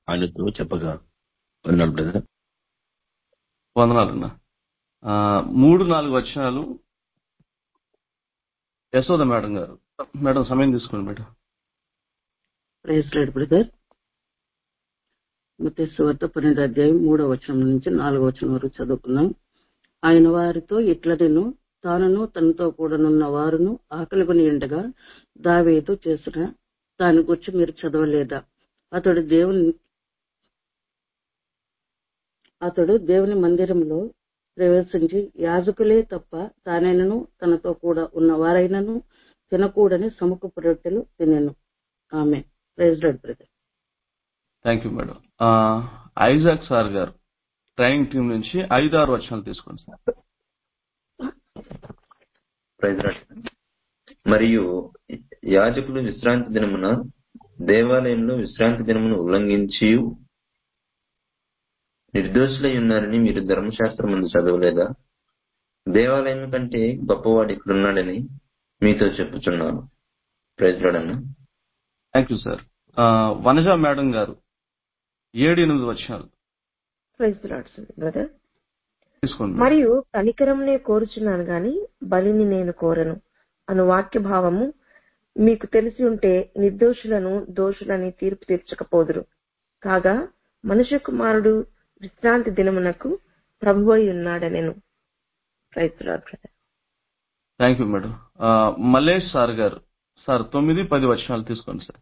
ఆయనతో చెప్పగా వందనాలు బ్రదర్ వందనాలన్నా ఆ, మూడు నాలుగు వచనాలు యశోద మేడం గారు మేడం సమయం తీసుకోండి మేడం ప్రైజ్ లాడ్ బ్రదర్ మత సువార్త పన్నెండు అధ్యాయం మూడో వచనం నుంచి నాలుగో వచనం వరకు చదువుకున్నాం ఆయన వారితో ఇట్లనెను తానును తనతో కూడనున్న వారును ఆకలి కొని ఉండగా దావేదు చేసిన దాని గురించి మీరు చదవలేదా అతడు దేవుని అతడు దేవుని మందిరంలో ప్రవేశించి యాజకులే తప్ప తానైనను తనతో కూడా ఉన్న వారైనను తినకూడని సముఖపు రొట్టెలు తినెను ఆమె praise Lord brother thank you madam ఆ, ఐజాక్ సార్ గారు ట్రైనింగ్ టీం నుంచి ఐదు ఆరు వచనాలు తీసుకోండి సార్ ప్రైజ్ లార్డ్. మరియు యాజకులు విశ్రాంతి దినమున దేవాలయంలో విశ్రాంతి దినమును ఉల్లంఘించి నిర్దోషులై ఉన్నారని మీరు ధర్మశాస్త్రం ముందు చదవలేదా దేవాలయం కంటే గొప్పవాడు ఇక్కడున్నాడని మీతో చెప్పుచున్నాను ప్రైజ్ లార్డ్ అన్న థ్యాంక్ యూ సార్ ఆ, వనజ మేడం గారు ఏడు ఎనిమిది వచనాలు ప్రైజ్ లార్డ్ బ్రదర్ తీసుకోండి మేడం. మరియు కనికరంనే కోరుచున్నాను గాని బలిని నేను కోరను అను వాక్య భావము మీకు తెలిసి ఉంటే నిర్దోషులను దోషులని తీర్పు తీర్చకపోదురు కాగా మనుష్య కుమారుడు విశ్రాంతి దినమునకు ప్రభువై ఉన్నాడనెను praise Lord brother thank you madam ఆ, మల్లేష్ సార్ గారు సార్ తొమ్మిది పది వచనాలు తీసుకోండి సార్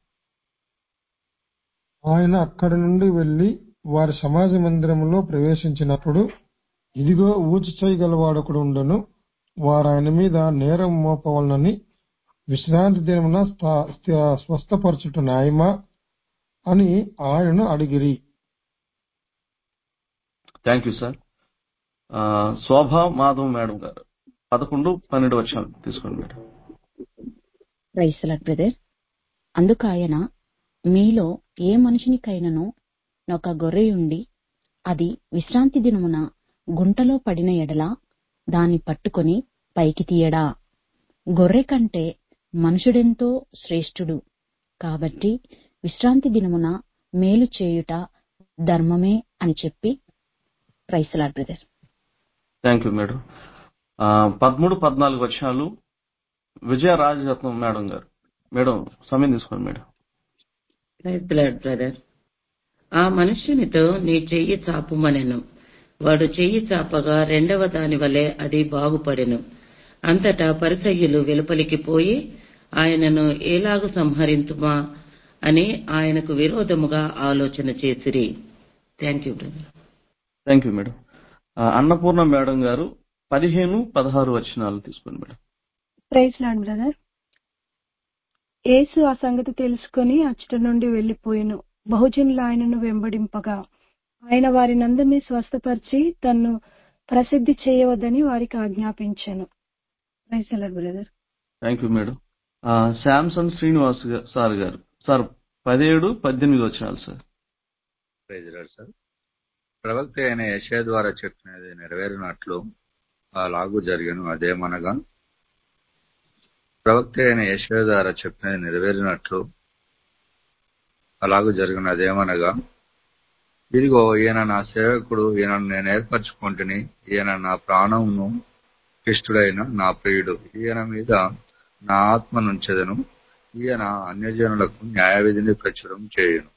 ఆయన అక్కడి నుండి వెళ్లి వారి సమాజ మందిరంలో ప్రవేశించినప్పుడు ఇదిగో ఊచి చేయగలవాడొకడు ఉండను వారు ఆయన మీద నేరం మోపవలనని విశ్రాంతి దినమున స్థా- స్థ- స్వస్థపరచుట న్యాయమా అని ఆయనను అడిగిరి థ్యాంక్ యూ సార్ ఆ, శోభా మాధవ్ మేడం గారు పదకొండు పన్నెండు వచనాలు తీసుకోండి మేడం రైసలర్ బ్రదర్ అందుకు ఆయన మీలో ఏ మనుషునికైనను ఒక గొర్రెయుండి అది విశ్రాంతి దినమున గుంటలో పడిన ఎడల దాన్ని పట్టుకొని పైకి తీయడా గొర్రె కంటే మనుషుడెంతో శ్రేష్ఠుడు కాబట్టి విశ్రాంతి దినమున మేలు చేయుట ధర్మమే అని చెప్పి praise Lord brother thank you madam ఆ, పదమూడు పద్నాలుగు వచనాలు విజయ రాజరత్నం మేడం గారు మేడం సమయం తీసుకోండి మేడం ప్రైజ్ లార్డ్ బ్రదర్ ఆ మనుష్యునితో నీ చెయ్యి చాపుమనెను వాడు చెయ్యి చాపగా రెండవ దాని వలె అది బాగుపడెను అంతటా పరిసయ్యులు వెలుపలికి పోయి ఆయనను ఎలాగు సంహరింతుమా అని ఆయనకు విరోధముగా ఆలోచన చేసిరి thank you brother thank you madam ఆ, అన్నపూర్ణ మేడం గారు పదిహేను పదహారు వచనాలు తీసుకోండి madam praise Lord brother Yesu ఆ సంగతి తెలుసుకొని అచ్చట నుండి వెళ్లిపోయెను బహుజనులు ఆయనను వెంబడింపగా ఆయన వారినందరినీ స్వస్థపరిచి తన్ను ప్రసిద్ధి చేయవద్దని వారికి ఆజ్ఞాపించాను praise Lord brother thank you madam ఆ, శాంసన్ శ్రీనివాస్ గా- సార్ గారు సార్ పదిహేడు పద్దెనిమిది వచనాలు సార్ ప్రైజ్ లార్డ్ సార్ ప్రవక్త అయిన యశయ ద్వారా చెప్పినది నెరవేరినట్లు అలాగూ జరిగను అదేమనగా ప్రవక్త అయిన యశయ ద్వారా చెప్పినది నెరవేరినట్లు అలాగూ జరిగిన అదేమనగా ఇదిగో ఈయన నా సేవకుడు ఈయనను నేను ఏర్పరచుకుంటుని ఈయన నా ప్రాణమును ఇష్టుడైన నా ప్రియుడు ఈయన మీద నా ఆత్మ నుంచెదను ఈయన అన్యజనులకు న్యాయవిధిని ప్రచురం చేయును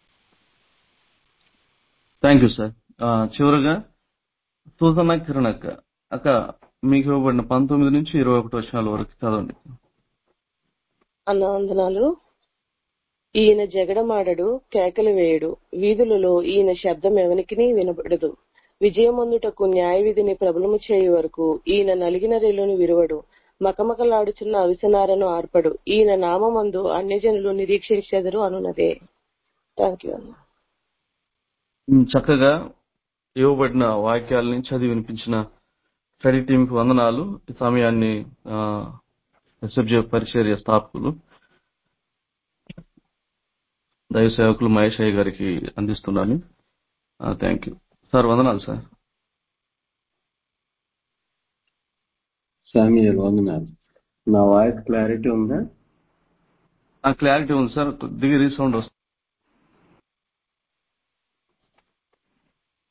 థ్యాంక్ యూ సార్ ఆ, చివరగా సూసన్న కిరణ్ అక్క అక్క మీకు ఇవ్వబడిన పంతొమ్మిది నుంచి ఇరవై ఒకటి వచనాల వరకు చదవండి అన్న వందనాలు ఈయన జగడమాడడు కేకలు వేయడు వీధులలో ఈయన శబ్దం ఎవనికిని వినబడదు విజయమందుటకు న్యాయ విధిని ప్రబలము చేయు వరకు ఈయన నలిగిన రెల్లును విరువడు మకమకలాడుచున్న అవిసనారను ఆర్పడు ఈయన నామందు అన్యజనులు నిరీక్షించెదరు అనున్నదే థ్యాంక్ యూ అన్న ఉమ్, చక్కగా ఇవ్వబడిన వాక్యాలని చదివి వినిపించిన స్టడీ టీంకి వందనాలు ఈ సమయాన్ని ఎస్ఎఫ్జే పరిచర్య స్థాపకులు దైవ సేవకులు మహేష్ అయ్య గారికి అందిస్తున్నాను థ్యాంక్ యూ సార్ వందనాలు సార్ సామ్యుయల్ వందనాలు నా వాయిస్ క్లారిటీ ఉందా క్లారిటీ ఉంది సార్ కొద్దిగా రీసౌండ్ వస్తుంది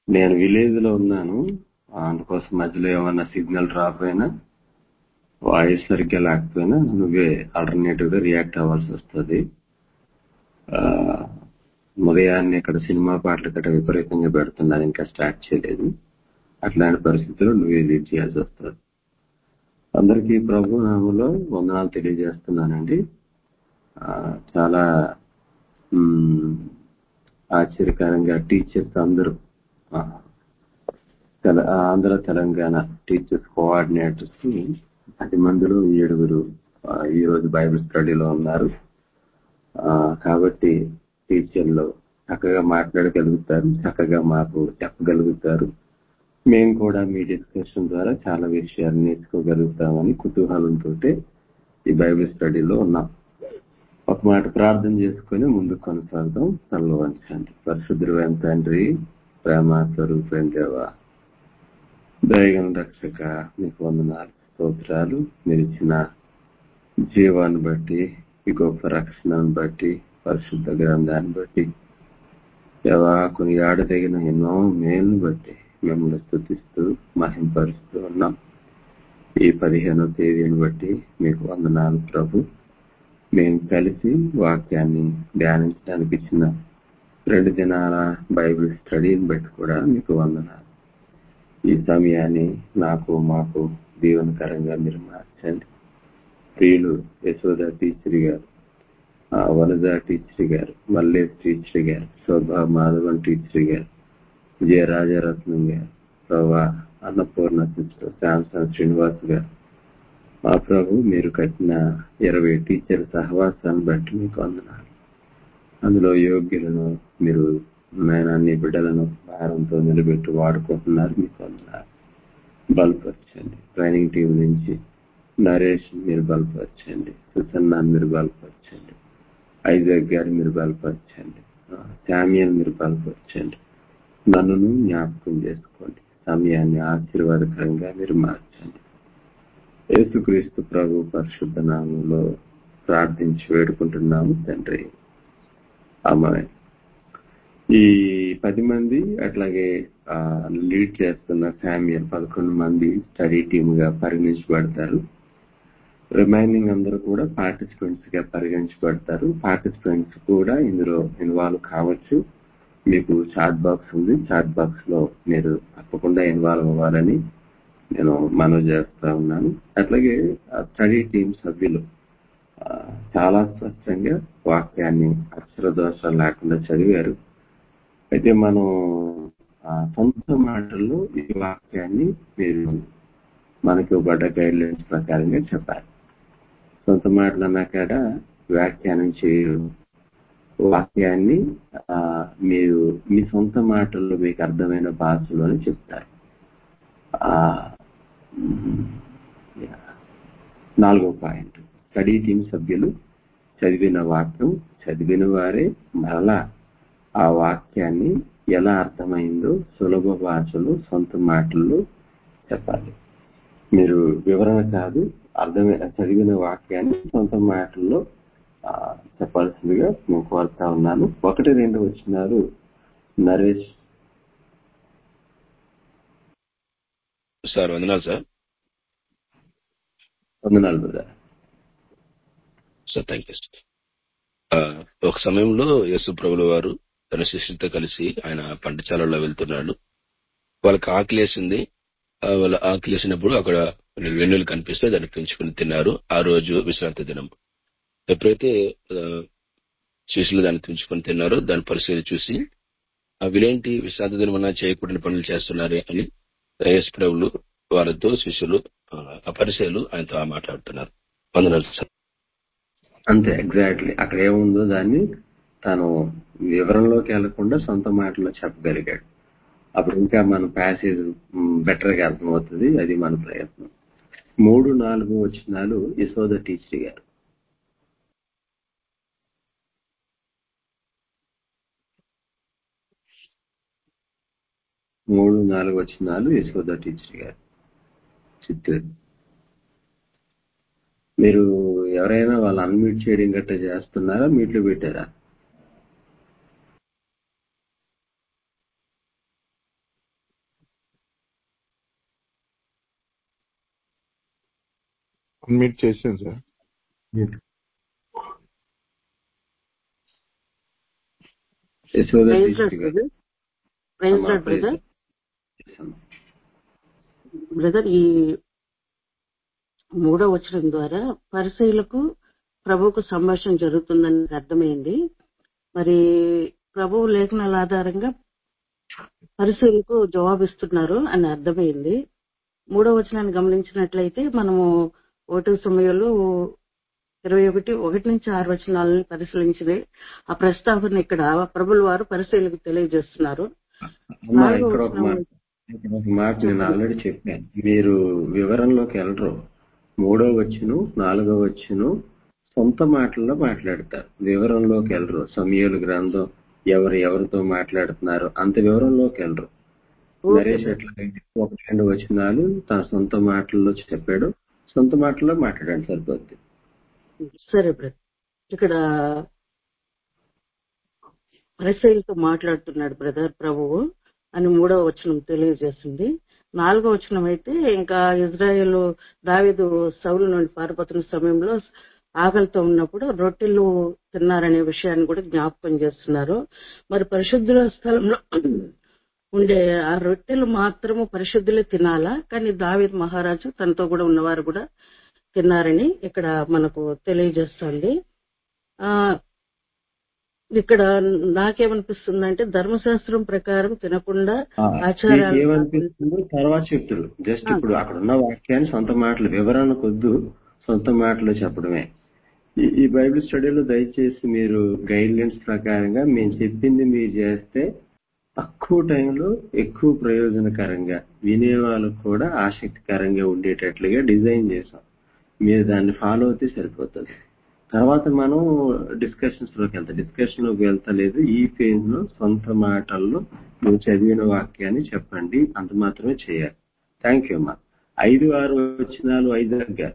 నేను విలేజ్ లో ఉన్నాను అందుకోసం మధ్యలో ఏమన్నా సిగ్నల్ డ్రాప్ అయినా వాయిస్ సరిగ్గా లేకపోయినా నువ్వే ఆల్టర్నేటివ్ గా రియాక్ట్ అవ్వాల్సి వస్తుంది ఆ, ఉదయాన్నే ఇక్కడ సినిమా పాటలు గట్రా విపరీతంగా పెడుతున్నారు ఇంకా స్టార్ట్ చేయలేదు అట్లాంటి పరిస్థితుల్లో నువ్వే లీడ్ చేయాల్సి వస్తుంది అందరికీ ప్రభు నామలో వందనాలు తెలియజేస్తున్నానండి ఆ, చాలా మ్, ఆశ్చర్యకరంగా టీచర్స్ అందరూ ఆ, తెల- ఆంధ్ర తెలంగాణ టీచర్స్ కోఆర్డినేటర్స్ పది మందిలో ఏడుగురు ఆ, ఈ రోజు బైబిల్ స్టడీలో ఉన్నారు ఆ, కాబట్టి టీచర్లు చక్కగా మాట్లాడగలుగుతారు చక్కగా మాకు చెప్పగలుగుతారు మేము కూడా మీ డిస్కషన్ ద్వారా చాలా విషయాలు నేర్చుకోగలుగుతామని కుతూహలంతో ఈ బైబిల్ స్టడీలో ఉన్నాం ఒక మాట ప్రార్థన చేసుకుని ముందుకు కొనసాగుతాం తనలో వంచండి పరిశుద్ధుడైన తండ్రి ప్రేమ స్వరూపం దేవా దయగల రక్షక మీకు వందనాలు స్తోత్రాలు మీరు ఇచ్చిన జీవాన్ని బట్టి ఈ గొప్ప రక్షణను బట్టి పరిశుద్ధ గ్రంథాన్ని బట్టి దేవా కొన్ని ఆడదగిన ఎన్నో మేలును బట్టి మిమ్మల్ని స్థుతిస్తూ మహింపరుస్తూ ఉన్నాం ఈ పదిహేనో తేదీని బట్టి మీకు వందనాలు ప్రభు మేము కలిసి వాక్యాన్ని ధ్యానించడానికి ఇచ్చిన రెండు దినాల బైబిల్ స్టడీని బట్టి కూడా మీకు వందనాలు ఈ సమయాన్ని నాకు మాకు దీవెనకరంగా మీరు మార్చండి ప్రియులు యశోద టీచర్ గారు ఆ, వనజ టీచర్ గారు మల్లేష్ టీచర్ గారు శోభా మాధవన్ టీచర్ గారు విజయ రాజారత్నం గారు ప్రభా అన్నపూర్ణ సిస్టర్ శాంసన్ శ్రీనివాస్ గారు మా ప్రభు మీరు కట్టిన ఇరవై టీచర్ సహవాసాన్ని బట్టి మీకు వందనాలు అందులో యోగ్యులను మీరు నాయన నీ బిడ్డలను భారంతో నిలబెట్టి వాడుకుంటున్నారు మీకు వందనాలు బలపరచండి ట్రైనింగ్ టీం నుంచి నరేష్ మీరు బలపరచండి సుసన్నాన్ని మీరు బలపరచండి ఐజాక్ గారు మీరు బలపరచండి శామ్యల్ మీరు బలపరచండి నన్నును జ్ఞాపకం చేసుకోండి సమయాన్ని ఆశీర్వాదకరంగా మీరు మార్చండి యేసుక్రీస్తు ప్రభు పరిశుద్ధ నామంలో ప్రార్థించి వేడుకుంటున్నాము తండ్రి అమ్మాయి ఈ పది మంది అట్లాగే ఆ, లీడ్ చేస్తున్న ఫ్యామిలీ పదకొండు మంది స్టడీ టీమ్ గా పరిగణించబడతారు రిమైనింగ్ అందరూ కూడా పార్టిసిపెంట్స్ గా పరిగణించబడతారు పార్టిసిపెంట్స్ కూడా ఇందులో ఇన్వాల్వ్ కావచ్చు మీకు చాట్ బాక్స్ ఉంది చాట్ బాక్స్ లో మీరు తప్పకుండా ఇన్వాల్వ్ అవ్వాలని నేను మనవి చేస్తా ఉన్నాను అట్లాగే స్టడీ టీం సభ్యులు ఆ, చాలా స్పష్టంగా వాక్యాన్ని అక్షర దోషాలు లేకుండా చదివారు అయితే మనం ఆ, సొంత మాటల్లో ఈ వాక్యాన్ని మీరు మనకి ఇవ్వబడ్డ గైడ్ లైన్స్ ప్రకారంగా చెప్పాలి సొంత మాటలు అన్నాకాడ వ్యాఖ్యానం చేయరు వాక్యాన్ని ఆ, మీరు మీ సొంత మాటల్లో మీకు అర్థమైన భాషలోనే చెప్తారు ఆ, మ్, యా. నాలుగో పాయింట్ స్టడీ టీం సభ్యులు చదివిన వాక్యం చదివిన వారే మరలా ఆ వాక్యాన్ని ఎలా అర్థమైందో సులభ భాషలో సొంత మాటల్లో చెప్పాలి మీరు వివరణ కాదు అర్థమే చదివిన వాక్యాన్ని సొంత మాటల్లో ఆ, చెప్పాల్సిందిగా నేను కోరుతా ఉన్నాను ఒకటి రెండు వచ్చినారు నరేష్ సార్ వందనాలు సార్ వందనాలు brother sir thank you sir ఆ, ఒక సమయంలో యేసు ప్రభుల వారు తన శిష్యులతో కలిసి ఆయన పంటశాలలో వెళ్తున్నాడు వాళ్ళకి ఆకలేసింది ఆ, వాళ్ళ ఆకలేసినప్పుడు అక్కడ వెన్నులు కనిపిస్తే దాన్ని పెంచుకుని తిన్నారు ఆ రోజు విశ్రాంతి దినం ఎప్పుడైతే ఆ, శిష్యులు దాన్ని పెంచుకొని తిన్నారో దాని పరిస్థితి చూసి ఆ వీలేంటి విశ్రాంతి దినం అన్నా చేయకూడని పనులు చేస్తున్నారే అని యేసు ప్రభులు వారితో శిష్యులు ఆ, ఆ పరిచయలు ఆయనతో మాట్లాడుతున్నారు వందనాలు సార్ అంతే ఎగ్జాక్ట్లీ అక్కడ ఏముందో దాన్ని తను వివరంలోకి వెళ్లకుండా సొంత మాటలో చెప్పగలిగాడు అప్పుడు ఇంకా మన ప్యాసేజ్ బెటర్ గా అర్థమవుతుంది అది మన ప్రయత్నం మూడు నాలుగు వచ్చినాలు యశోద టీచర్ గారు మూడు నాలుగు వచ్చినాలు యశోద టీచర్ గారు చిత్తూరు మీరు ఎవరైనా వాళ్ళు అన్మ్యూట్ చేయడం గట్రా చేస్తున్నారా మీట్లో పెట్టారా అన్మ్యూట్ చేసాను sir Yashoda praise sister Lord గారు బ్రదర్ ప్రైజ్ అమ్మా లాడ్ ప్రైజ్ బ్రదర్ బ్రదర్ ఈ మూడో వచనం ద్వారా పరిశీలకు ప్రభువుకు సంభాషణ జరుగుతుందని అర్థమైంది మరి ప్రభువు లేఖనాల ఆధారంగా పరిశీలకు జవాబిస్తున్నారు అని అర్థమైంది మూడో వచనాన్ని గమనించినట్లయితే మనము ఓటు సమయంలో ఇరవై ఒకటి ఒకటి నుంచి ఆరు వచనాలను పరిశీలించింది ఆ ప్రస్తావన ఇక్కడ ప్రభుల వారు పరిశీలకు తెలియజేస్తున్నారు అమ్మా నాలుగో ఇక్కడ ఒక వచనం మాట ఇక్కడ ఒక మాట నేను ఆల్రెడీ చెప్పాను మీరు వివరంలోకి వెళ్ళరు మూడో వచ్చును నాలుగో వచ్చును సొంత మాటల్లో మాట్లాడతారు వివరంలోకి వెళ్ళరు సమయాలు గ్రంథం ఎవరు ఎవరితో మాట్లాడుతున్నారు అంత వివరంలోకి వెళ్ళరు ఓకే నరేష్ బ్రదర్ ఎట్లయితే ఒకటి రెండు వచనాలు తన సొంత మాటల్లో చెప్పాడు సొంత మాటల్లో మాట్లాడండి సరిపోద్ది సరే బ్రదర్ ఇక్కడ పరిశైలతో మాట్లాడుతున్నాడు బ్రదర్ ప్రభువు అని మూడవ వచనం తెలియజేసింది నాలుగో వచనం అయితే ఇంకా ఇజ్రాయెల్ దావీదు సౌలు నుండి పారిపోతున్న సమయంలో ఆకలితో ఉన్నప్పుడు రొట్టెలు తిన్నారనే విషయాన్ని కూడా జ్ఞాపకం చేస్తున్నారు మరి పరిశుద్ధుల స్థలంలో ఉండే ఆ రొట్టెలు మాత్రము పరిశుద్ధులే తినాలా కానీ దావీద్ మహారాజు తనతో కూడా ఉన్నవారు కూడా తిన్నారని ఇక్కడ మనకు తెలియజేస్తుంది ఆ ఇక్కడ నాకేమనిపిస్తుందంటే ధర్మశాస్త్రం ప్రకారం తినకుండా ఆ, మీకు ఆచారాలు కాకుండా ఏమనిపిస్తుందో తర్వాత చెప్తాడు జస్ట్ ఆ, ఇప్పుడు అక్కడ ఉన్న వాక్యాన్ని సొంత మాటలు వివరణ కొద్దు సొంత మాటలు చెప్పడమే ఈ ఈ బైబిల్ స్టడీలో దయచేసి మీరు గైడ్ లైన్స్ ప్రకారంగా మేము చెప్పింది మీరు చేస్తే తక్కువ టైంలో ఎక్కువ ప్రయోజనకరంగా వినే వాళ్ళకు కూడా ఆసక్తికరంగా ఉండేటట్లుగా డిజైన్ చేసాం మీరు దాన్ని ఫాలో అయితే సరిపోతుంది తర్వాత మనం డిస్కషన్స్ లోకి వెళ్తాం డిస్కషన్ లోకి వెళ్తలేదు ఈ ఫేజ్ లో సొంత మాటల్లో నువ్వు చదివిన వాక్యాన్ని చెప్పండి అంత మాత్రమే చేయాలి థ్యాంక్ యూ అమ్మా ఐదు ఆరు వచ్చినాలు ఐదు గారు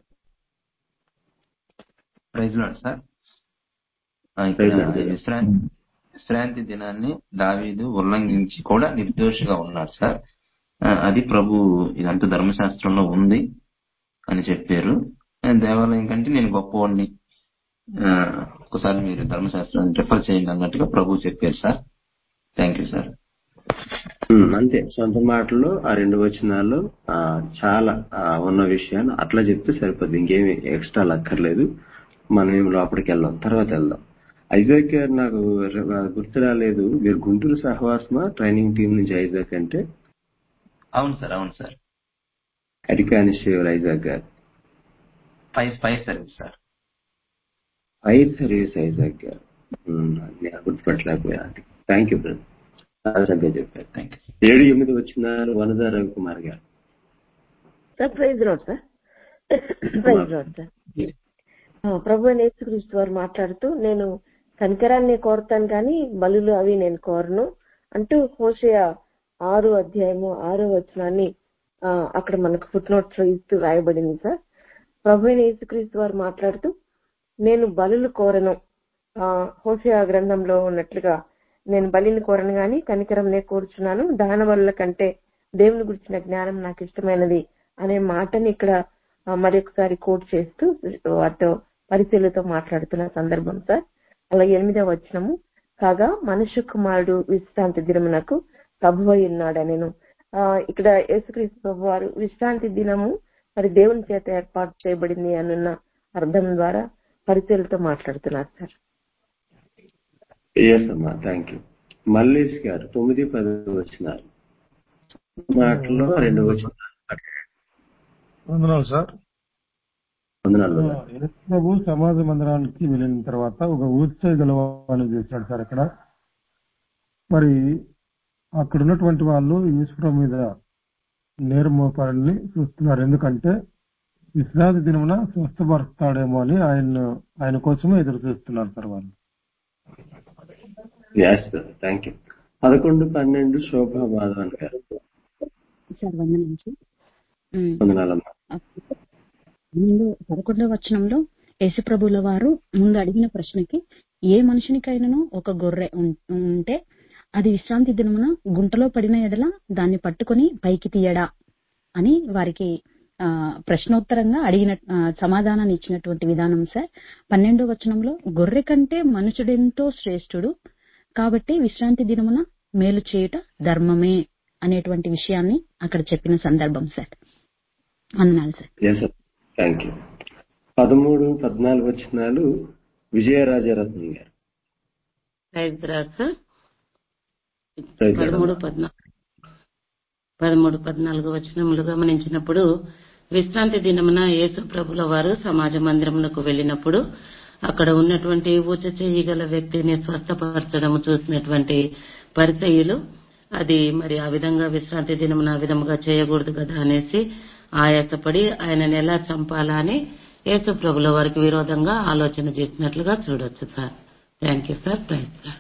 ప్రైజ్ లాడ్ సార్ ఆ, ఇక్కడ ప్రైజ్ లార్డ్. విశ్రాంతి విశ్రాంతి దినాన్ని దావీదు ఉల్లంఘించి కూడా నిర్దోషిగా ఉన్నాడు సార్ ఆ, అది ప్రభు ఇదంతా ధర్మశాస్త్రంలో ఉంది అని చెప్పారు ఆ, దేవాలయం కంటే నేను గొప్పవాడిని ఆ, ఒకసారి మీరు ధర్మశాస్త్రాన్ని రిఫర్ చేయండి అన్నట్టుగా ప్రభు చెప్పారు సార్ థ్యాంక్ యూ సార్ ఉమ్, అంతే సొంత మాటల్లో ఆ రెండు వచనాల్లో ఆ, చాలా ఆ, ఉన్న విషయాన్ని అట్లా చెప్తే సరిపోద్ది ఇంకేమి ఎక్స్ట్రా అక్కర్లేదు మనం ఏం లోపలికి వెళ్దాం తర్వాత వెళ్దాం ఐజాక్ గారు నాకు ర- గుర్తు రాలేదు మీరు గుంటూరు సహవాసమా ట్రైనింగ్ టీం నుంచి ఐజాక్ అంటే అవును సార్ అవును సార్ అడికానిశ్వర్ ఐజాక్ గారు five five service sir fire service Isaac గారు ఉమ్, నేను గుర్తుపట్టలేకపోయా థ్యాంక్ యూ బ్రదర్ చాలా చక్కగా చెప్పారు థ్యాంక్ యూ ఏడు ఎనిమిది వచ్చిన వనదా రవికుమార్ గారు sir praise Lord sir praise Lord sir ఆ, ప్రభు అయిన యేసుక్రీస్తు వారు మాట్లాడుతూ నేను కనికరాన్ని కోరుతాను కానీ బలులు అవి నేను కోరను అంటూ హోషయ ఆరు అధ్యాయము ఆరో వచనాన్ని ఆ, అక్కడ మనకు ఫుట్ నోట్స్ ఇస్తూ రాయబడింది సార్ ప్రభు అయిన యేసుక్రీస్తు వారు మాట్లాడుతూ నేను బలులు కోరను ఆ హోషయ గ్రంథంలో ఉన్నట్లుగా నేను బలిని కోరను గాని కనికరంనే కోరుచున్నాను దాన వల్ల కంటే దేవుని గురించిన జ్ఞానం నాకు ఇష్టమైనది అనే మాటని ఇక్కడ ఆ, మరొకసారి కోట్ చేస్తూ వాటితో పరిశీలతో మాట్లాడుతున్న సందర్భం సార్ అలాగే ఎనిమిదవ వచనము కాగా మనుష్య కుమారుడు విశ్రాంతి దినమునకు ప్రభు అయి ఉన్నాడు నేను ఇక్కడ యేసుక్రీస్తు ప్రభు వారు విశ్రాంతి దినము మరి దేవుని చేత ఏర్పాటు చేయబడింది అనున్న అర్థం ద్వారా పరిశీలతో మాట్లాడుతున్నారు సార్ ఎస్ అమ్మా థ్యాంక్ యూ మల్లేష్ గారు తొమ్మిది పది వచ్చినారు మాటలో రెండు వచ్చినారు వందనాలు సార్ వందనాలు ఆ, యేసు ప్రభు సమాజ మందిరానికి వెళ్ళిన తర్వాత ఒక ఊర్చే గలవాన్ని చేశాడు సార్ అక్కడ మరి అక్కడ ఉన్నటువంటి వాళ్ళు యేసు ప్రభు మీద నేరం మోపాలని చూస్తున్నారు ఎందుకంటే విశ్రాంతి దినమున స్వస్థపరుస్తాడేమో అని ఆయన ఆయన కోసమే ఎదురు చూస్తున్నారు సార్ వాళ్ళు ఎస్ థ్యాంక్ యూ పదకొండు పన్నెండు శోభా మాధవన్ గారు సార్ వందనం సార్ ఉమ్, వందనాలమ్మా ముందు పదకొండవ వచనంలో యేసుప్రభుల వారు ముందు అడిగిన ప్రశ్నకి ఏ మనుషునికైనాను ఒక గొర్రె ఉం- ఉంటే అది విశ్రాంతి దినమున గుంటలో పడిన ఎడల దాన్ని పట్టుకొని పైకి తీయడా అని వారికి ఆ, ప్రశ్నోత్తరంగా అడిగిన ఆ, సమాధానాన్ని ఇచ్చినటువంటి విధానం సార్ పన్నెండో వచనంలో గొర్రె కంటే మనుషుడెంతో శ్రేష్ఠుడు కాబట్టి విశ్రాంతి దినమున మేలు చేయుట ధర్మమే అనేటువంటి విషయాన్ని అక్కడ చెప్పిన సందర్భం సార్ వందనాలు సార్ ఎస్ థ్యాంక్ యూ పదమూడు పద్నాలుగు వచ్చినాలు విజయరాజరత్నం గారు హైదరాబాద్ రైట్ పదమూడు పద్నాలుగు పదమూడు పద్నాలుగు వచనములు గమనించినప్పుడు విశ్రాంతి దినమున యేసు ప్రభుల వారు సమాజ మందిరమునకు వెళ్ళినప్పుడు అక్కడ ఉన్నటువంటి ఊచ చెయ్యి గల వ్యక్తిని స్వస్థపరచడం చూసినటువంటి పరిచయులు అది మరి ఆ విధంగా విశ్రాంతి దినమున ఆ విధముగా చేయకూడదు కదా అనేసి ఆయాసపడి ఆయనను ఎలా చంపాలా అని యేసు ప్రభుల వారికి విరోధంగా ఆలోచన చేసినట్లుగా చూడొచ్చు sir thank you sir praise sir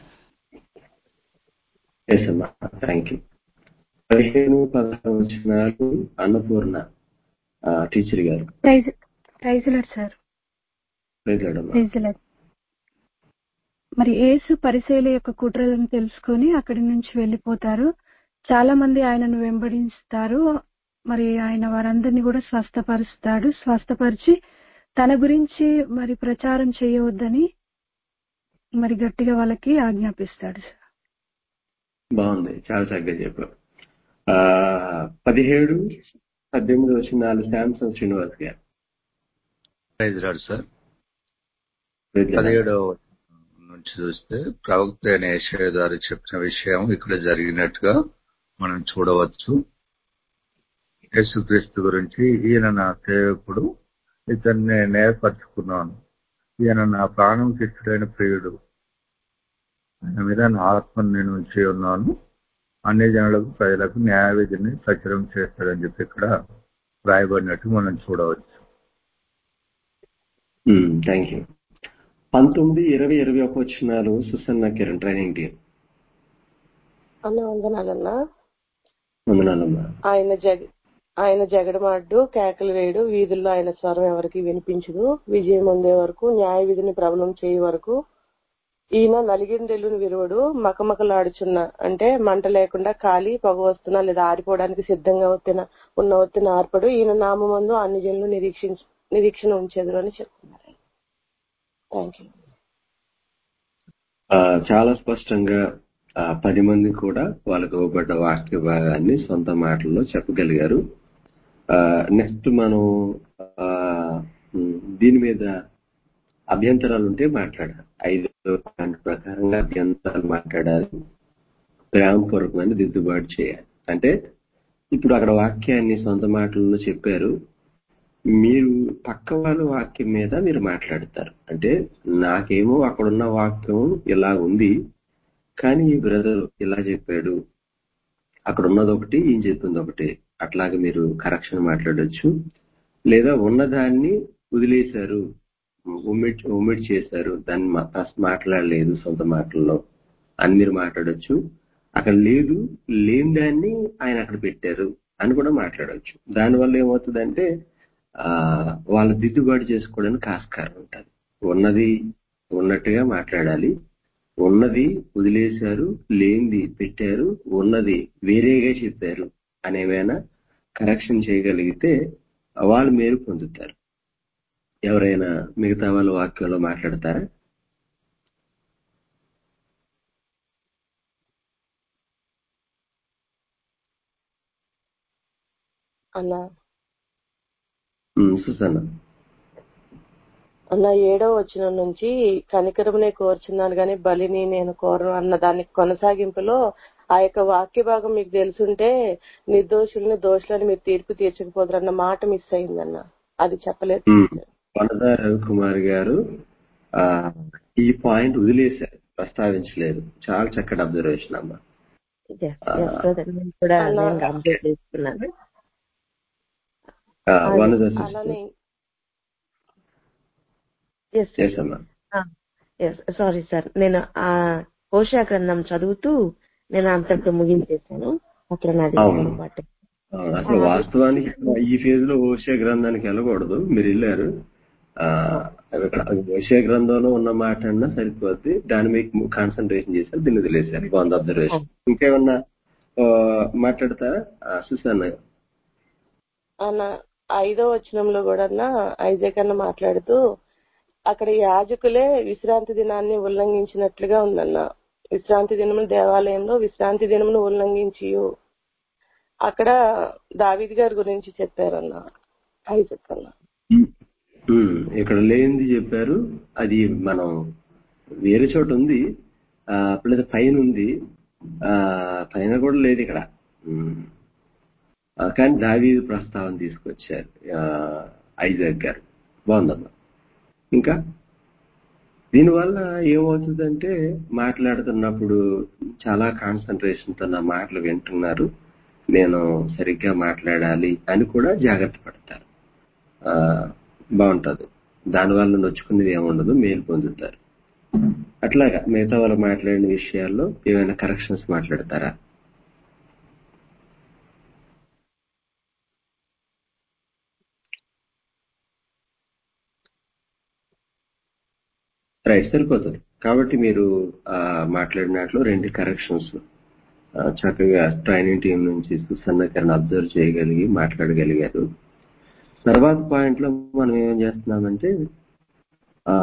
yes అమ్మా థ్యాంక్ యూ పదిహేను పదహారు వచ్చినాలు అన్నపూర్ణ ఆ, టీచర్ గారు ప్రైజ్ ప్రైజ్ లాడ్ సార్ ప్రైజ్లాడమ్మా ప్రైజ్ లాడ్ మరి యేసు పరిశీల యొక్క కుట్రలను తెలుసుకొని అక్కడి నుంచి వెళ్ళిపోతారు చాలా మంది ఆయనను వెంబడిస్తారు మరి ఆయన వారందరినీ కూడా స్వస్థపరుస్తాడు స్వస్థపరిచి తన గురించి మరి ప్రచారం చేయవద్దని మరి గట్టిగా వాళ్ళకి ఆజ్ఞాపిస్తాడు సార్ బాగుంది చాలా చక్కగా చెప్పారు ఆ, పదిహేడు పద్దెనిమిది వచ్చినాలు శాంసంగ్ శ్రీనివాస్ గారు ప్రైజ్ రాడు సార్ ప్రైజ్లాడ్. పదిహేడవ నుంచి చూస్తే ప్రవక్త అయిన యెషయా గారు చెప్పిన విషయం ఇక్కడ జరిగినట్టుగా మనం చూడవచ్చు యేసుక్రీస్తు గురించి ఈయన నా సేవకుడు ఇతన్ని నేను ఏర్పరచుకున్నాను ఈయన నా ప్రాణం కిచ్చుడైన ప్రియుడు ఆయన మీద నా ఆత్మను నేను ఉంచి ఉన్నాను అన్ని జనులకు ప్రజలకు న్యాయ విధిని ప్రచురం చేస్తాడని చెప్పి ఇక్కడ రాయబడినట్టు మనం చూడవచ్చు థ్యాంక్ యూ పంతొమ్మిది ఇరవై ఇరవై ఒక వచ్చినాలు సుసన్న కిరణ్ ట్రైనింగ్ టీం అన్న వందనాలన్నా వందనాలమ్మా ఆయన జగ ఆయన జగడమాడు కేకలు వేయడు వీధుల్లో ఆయన స్వరం ఎవరికి వినిపించదు విజయం పొందే వరకు న్యాయ విధిని ప్రబలం చేయ వరకు ఈయన నలిగిందెల్లుని విరువడు మకమకలాడుచున్న అంటే మంట లేకుండా కాలి పొగ వస్తున్నా లేదా ఆరిపోవడానికి సిద్ధంగా వచ్చిన ఉన్న ఒత్తిన ఆర్పడు ఈయన నామందు అన్ని జనులు నిరీక్షించ నిరీక్షణ ఉంచేదు అని చెప్తున్నారు థ్యాంక్ యూ ఆ, చాలా స్పష్టంగా ఆ, పది మంది కూడా వాళ్ళకు ఇవ్వబడ్డ వాక్య భాగాన్ని సొంత మాటల్లో చెప్పగలిగారు నెక్స్ట్ మనం ఆ, ఉమ్, దీని మీద అభ్యంతరాలు ఉంటే మాట్లాడాలి ఐదు పాయింట్ ప్రకారంగా అభ్యంతరాలు మాట్లాడాలి ప్రేమపూర్వకమైన దిద్దుబాటు చేయాలి అంటే ఇప్పుడు అక్కడ వాక్యాన్ని సొంత మాటల్లో చెప్పారు మీరు పక్క వాళ్ళ వాక్యం మీద మీరు మాట్లాడతారు అంటే నాకేమో అక్కడున్న వాక్యం ఇలా ఉంది కానీ ఈ బ్రదర్ ఇలా చెప్పాడు అక్కడ ఉన్నది ఒకటి ఈయన చెప్పింది ఒకటి అట్లాగే మీరు కరెక్షన్ మాట్లాడొచ్చు లేదా ఉన్నదాన్ని వదిలేశారు ఒమిట్ ఒమిట్ చేశారు దాన్ని మా- ఫస్ట్ మాట్లాడలేదు సొంత మాటల్లో అని మీరు మాట్లాడొచ్చు అక్కడ లేదు లేని దాన్ని ఆయన అక్కడ పెట్టారు అని కూడా మాట్లాడొచ్చు దానివల్ల ఏమవుతుందంటే ఆ వాళ్ళు దిద్దుబాటు చేసుకోవడానికి ఆస్కారం ఉంటుంది ఉన్నది ఉన్నట్టుగా మాట్లాడాలి ఉన్నది వదిలేశారు లేనిది పెట్టారు ఉన్నది వేరేగా చెప్పారు అనేవైనా కరెక్షన్ చేయగలిగితే వాళ్ళు మేలు పొందుతారు ఎవరైనా మిగతా వాళ్ళ వాక్యంలో మాట్లాడతారా అన్న ఉమ్, సుసన్న అన్న ఏడో వచ్చిన నుంచి కనికరమునే కోరుచున్నాను గాని బలిని నేను కోరను అన్న దానికి కొనసాగింపులో ఆ యొక్క వాక్య భాగం మీకు తెలుసుంటే నిర్దోషుల్ని దోషులని మీరు తీర్పు తీర్చకపోతారు అన్న మాట మిస్ అయిందన్న అది చెప్పలేదు ఉమ్, వనదా రవికుమార్ గారు ఆ ఈ పాయింట్ వదిలేశారు ప్రస్తావించలేదు చాలా చక్కటి అబ్జర్వేషన్ అమ్మా Yes, yes, brother. నేను కూడా అలా- నేను అప్డేట్ చేసుకున్నాను ఆ, అది- వనదా సిస్టర్ అలానే ఎస్ ఎస్ అమ్మా ఎస్ సారీ సార్ నేను ఆ హోషా గ్రంథం చదువుతూ నేను అంతటితో ముగించేశాను అక్కడ నాది అవును. పొరపాటు. ఆ, అసలు వాస్తవానికి ఈ ఫేజ్ లో ఓషియా గ్రంథానికి వెళ్ళకూడదు మీరు వెళ్ళారు ఆ ఇక్కడ ఓషియా గ్రంథంలో ఉన్న మాట అన్నా సరిపోద్ది దాని మీద కాన్సన్ట్రేషన్ చేశారు దీన్ని వదిలేశారు బాగుంది అబ్జర్వేషన్ ఇంకేమన్నా ఆ, మాట్లాడతారా సుసాన్ అన్న ఐదో వచనంలో కూడా ఐజాక్ అన్న మాట్లాడుతూ అక్కడ యాజకులే విశ్రాంతి దినాన్ని ఉల్లంఘించినట్లుగా ఉందన్న విశ్రాంతి దినమును దేవాలయంలో విశ్రాంతి దినమును ఉల్లంఘించి అక్కడ దావిద్ గారి గురించి చెప్పారన్న ఐజక్ అన్న ఉమ్, ఇక్కడ లేనిది చెప్పారు అది మనం వేరే చోట ఉంది ఆ, లేదా పైన ఉంది ఆ, పైన కూడా లేదు ఇక్కడ ఉమ్, ఆ, కానీ దావీదు ప్రస్తావన తీసుకొచ్చారు ఆ, ఐజాక్ గారు బాగుందమ్మా ఇంకా దీనివల్ల ఏమవుతుందంటే మాట్లాడుతున్నప్పుడు చాలా కాన్సన్ట్రేషన్ తో నా మాటలు వింటున్నారు నేను సరిగ్గా మాట్లాడాలి అని కూడా జాగ్రత్త పడతారు ఆ, బాగుంటది దానివల్ల నొచ్చుకునేది ఏముండదు మేలు పొందుతారు అట్లాగా మిగతా వాళ్ళు మాట్లాడిన విషయాల్లో ఏమైనా కరెక్షన్స్ మాట్లాడతారా రైట్ సరిపోతుంది కాబట్టి మీరు ఆ, మాట్లాడినట్లు రెండు కరెక్షన్స్ చక్కగా ట్రైనింగ్ టీం నుంచి సుసన్నకరణ అబ్జర్వ్ చేయగలిగి మాట్లాడగలిగారు తర్వాత పాయింట్ లో మనం ఏం చేస్తున్నామంటే ఆ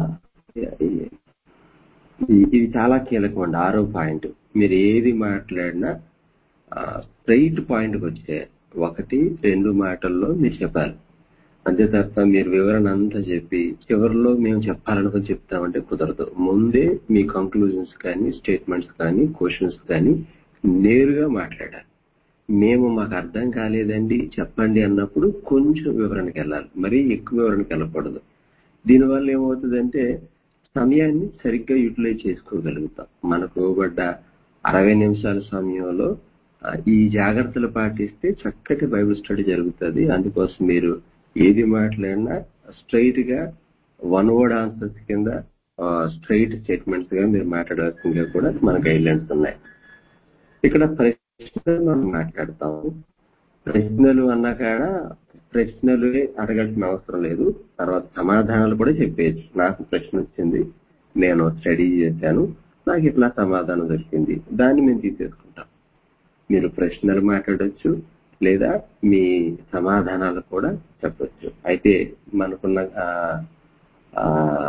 ఈ- ఇది చాలా కీలకం అండి ఆరో పాయింట్ మీరు ఏది మాట్లాడినా స్ట్రైట్ పాయింట్కి వచ్చే ఒకటి రెండు మాటల్లో మీరు చెప్పాలి అంతే తప్ప మీరు వివరణ అంతా చెప్పి చివరిలో మేము చెప్పాలనుకుని చెప్తామంటే కుదరదు ముందే మీ కంక్లూజన్స్ కానీ స్టేట్మెంట్స్ కానీ క్వశ్చన్స్ కానీ నేరుగా మాట్లాడాలి మేము మాకు అర్థం కాలేదండి చెప్పండి అన్నప్పుడు కొంచెం వివరణకి వెళ్ళాలి మరీ ఎక్కువ వివరణకి వెళ్ళకూడదు దీనివల్ల ఏమవుతుందంటే సమయాన్ని సరిగ్గా యూటిలైజ్ చేసుకోగలుగుతాం మనకు ఇవ్వబడ్డ అరవై నిమిషాల సమయంలో ఆ, ఈ జాగ్రత్తలు పాటిస్తే చక్కటి బైబిల్ స్టడీ జరుగుతుంది అందుకోసం మీరు ఏది మాట్లాడినా స్ట్రైట్ గా వన్ వర్డ్ ఆన్సర్స్ కింద స్ట్రైట్ స్టేట్మెంట్స్ గా మీరు మాట్లాడాల్సిందిగా కూడా మన గైడ్ లైన్స్ ఉన్నాయి ఇక్కడ ప్రశ్నలు మనం మాట్లాడతాము ప్రశ్నలు అన్న కాడ ప్రశ్నలు అడగాల్సిన అవసరం లేదు తర్వాత సమాధానాలు కూడా చెప్పేయచ్చు నాకు ప్రశ్న వచ్చింది నేను స్టడీ చేశాను నాకు ఇట్లా సమాధానం దొరికింది దాన్ని మేము తీసేసుకుంటాం మీరు ప్రశ్నలు మాట్లాడొచ్చు లేదా మీ సమాధానాలు కూడా చెప్పొచ్చు అయితే మనకున్న ఆ, ఆ,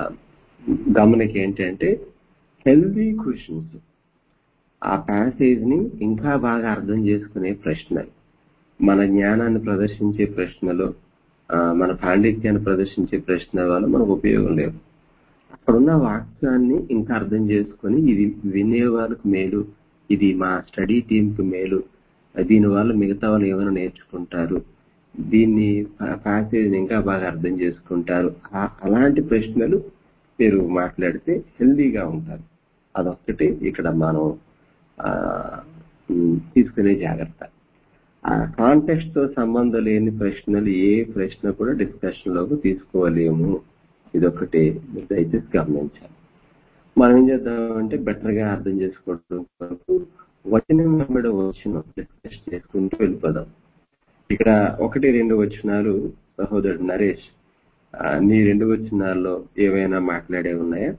గమనిక ఏంటంటే హెల్దీ క్వశ్చన్స్ ఆ ప్యాసేజ్ ని ఇంకా బాగా అర్థం చేసుకునే ప్రశ్నలు మన జ్ఞానాన్ని ప్రదర్శించే ప్రశ్నలు ఆ, మన పాండిత్యాన్ని ప్రదర్శించే ప్రశ్నల వల్ల మనకు ఉపయోగం లేదు అక్కడున్న వాక్యాన్ని ఇంకా అర్థం చేసుకొని ఇది వినే వాళ్ళకు మేలు ఇది మా స్టడీ టీం కు మేలు దీనివల్ల మిగతా వాళ్ళు ఏమైనా నేర్చుకుంటారు దీన్ని ప్యాసేజ్ ఇంకా బాగా అర్థం చేసుకుంటారు ఆ- అలాంటి ప్రశ్నలు మీరు మాట్లాడితే హెల్దీగా ఉంటారు అదొక్కటి ఇక్కడ మనం ఆ, ఉమ్, తీసుకునే జాగ్రత్త ఆ కాంటెక్స్ట్ తో సంబంధం లేని ప్రశ్నలు ఏ ప్రశ్న కూడా డిస్కషన్ లోకి తీసుకోలేము ఇదొకటి మీరు దయచేసి గమనించాలి మనం ఏం చేద్దామంటే బెటర్ గా అర్థం చేసుకోవడం కొరకు వచనం వెంబడి వచ్చిన డిస్కస్ చేసుకుంటూ వెళ్ళిపోదాం ఇక్కడ ఒకటి రెండు వచనాలు సహోదరుడు నరేష్ ఆ, నీ రెండు వచనాల్లో ఏవైనా మాట్లాడే ఉన్నాయా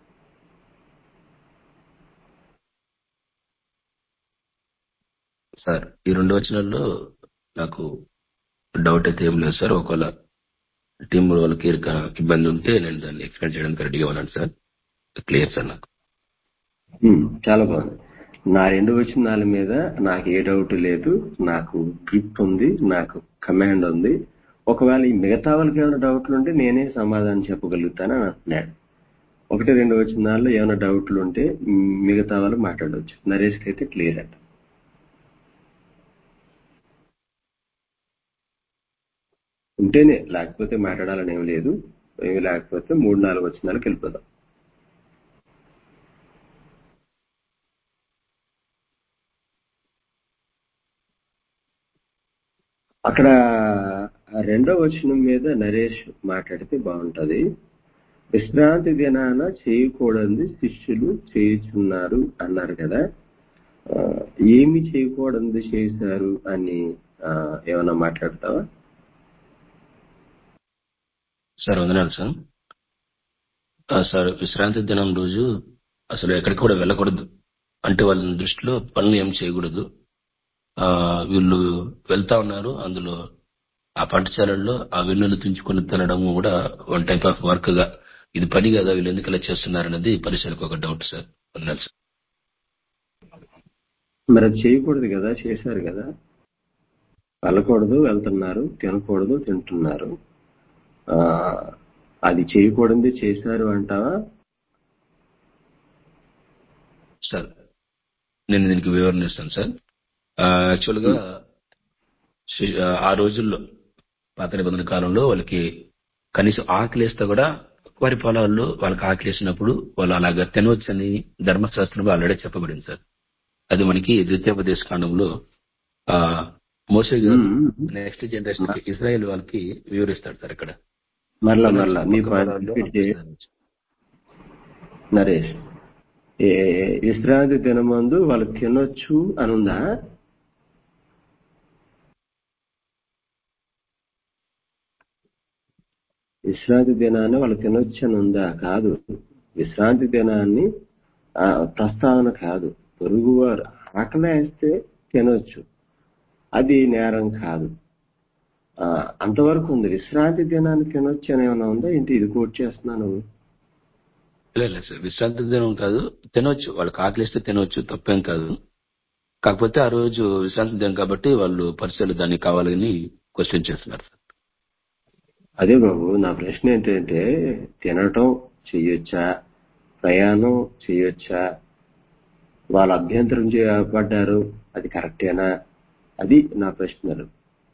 సార్ ఈ రెండు వచనాల్లో నాకు డౌట్ అయితే ఏం లేదు సార్ ఒకవేళ టీం వాళ్ళకి ఇరుక- ఇబ్బంది ఉంటే నేను దాన్ని ఎక్స్ప్లెయిన్ చేయడానికి రెడీగా ఉన్నాను సార్ క్లియర్ సార్ నాకు ఉమ్, చాలా బాగుంది నా రెండు వచనాల మీద నాకు ఏ డౌట్ లేదు నాకు గ్రిప్ ఉంది నాకు కమాండ్ ఉంది ఒకవేళ ఈ మిగతా వాళ్ళకి ఏమైనా డౌట్లు ఉంటే నేనే సమాధానం చెప్పగలుగుతానని అంటున్నాడు ఒకటి రెండు వచనాల్లో ఏమైనా డౌట్లు ఉంటే మ్, మిగతా వాళ్ళు మాట్లాడవచ్చు నరేష్కి అయితే క్లియర్ అంట ఉంటేనే లేకపోతే మాట్లాడాలని ఏం లేదు ఏమి లేకపోతే మూడు నాలుగు వచనాలకు వెళ్ళిపోదాం అక్కడ ఆ రెండో వచనం మీద నరేష్ మాట్లాడితే బాగుంటది విశ్రాంతి దినాన చేయకూడదు శిష్యులు చేయుచున్నారు అన్నారు కదా ఆ, ఏమి చేయకూడదు చేశారు అని ఆ, ఏమన్నా మాట్లాడతావా సార్ వందనాలు సార్ ఆ, సార్ విశ్రాంతి దినం రోజు అసలు ఎక్కడికి కూడా వెళ్ళకూడదు అంటే వాళ్ళ దృష్టిలో పనులు ఏం చేయకూడదు ఆ, వీళ్ళు వెళ్తా ఉన్నారు అందులో ఆ పంటశాలల్లో ఆ వెన్నులు తుంచుకొని తినడం కూడా వన్ టైప్ ఆఫ్ వర్క్ గా ఇది పని కదా వీళ్ళు ఎందుకు ఇలా చేస్తున్నారన్నది పరిశీలకు ఒక డౌట్ సార్ వందనాలు సార్ మరి అది చేయకూడదు కదా చేశారు కదా వెళ్ళకూడదు వెళ్తున్నారు తినకూడదు తింటున్నారు ఆ అది చేయకూడదు చేశారు అంటావా సార్ నేను దీనికి వివరణ ఇస్తాను సార్ యాక్చువల్ గా శి- ఆ రోజుల్లో పాత నిబంధన కాలంలో వాళ్ళకి కనీసం ఆకలిస్తే కూడా వరి పొలాల్లో వాళ్ళకి ఆకలేసినప్పుడు వాళ్ళు అలాగా తినవచ్చని ధర్మశాస్త్రంలో ఆల్రెడీ చెప్పబడింది సార్ అది మనకి ద్వితీయోపదేశ కాండంలో ఆ మోసే గారు ఉమ్. నెక్స్ట్ జనరేషన్ కి ఇజ్రాయెల్ వాళ్ళకి వివరిస్తాడు సార్ ఇక్కడ మరలా మరలా నీ పక్క పాయింట్ పొలాల్లో రిపీట్ చేయి నరేష్ ఏ విశ్రాంతి దినమందు వాళ్ళు తినొచ్చు అనుందా విశ్రాంతి దినాన్ని వాళ్ళు తినొచ్చు అని ఉందా కాదు విశ్రాంతి దినాన్ని ఆ, ప్రస్తావన కాదు పొరుగువారు ఆకలి వేస్తే తినొచ్చు అది నేరం కాదు ఆ, అంతవరకు ఉంది విశ్రాంతి దినాన్ని తినొచ్చు అని ఏమైనా ఉందా ఏంటి ఇది కోట్ చేస్తున్నాను లేదు లేదు సార్ విశ్రాంతి దినం కాదు తినొచ్చు వాళ్ళకి ఆకలిస్తే తినొచ్చు తప్పేం కాదు కాకపోతే ఆ రోజు విశ్రాంతి దినం కాబట్టి వాళ్ళు పరిచయాలు దాన్ని కావాలని క్వశ్చన్ చేస్తున్నారు సార్ అదే బాబు నా ప్రశ్న ఏంటంటే తినటం చెయ్యొచ్చా ప్రయాణం చెయ్యొచ్చా వాళ్ళ అభ్యంతరం చేయబడ్డారు అది కరెక్టేనా అది నా ప్రశ్నలు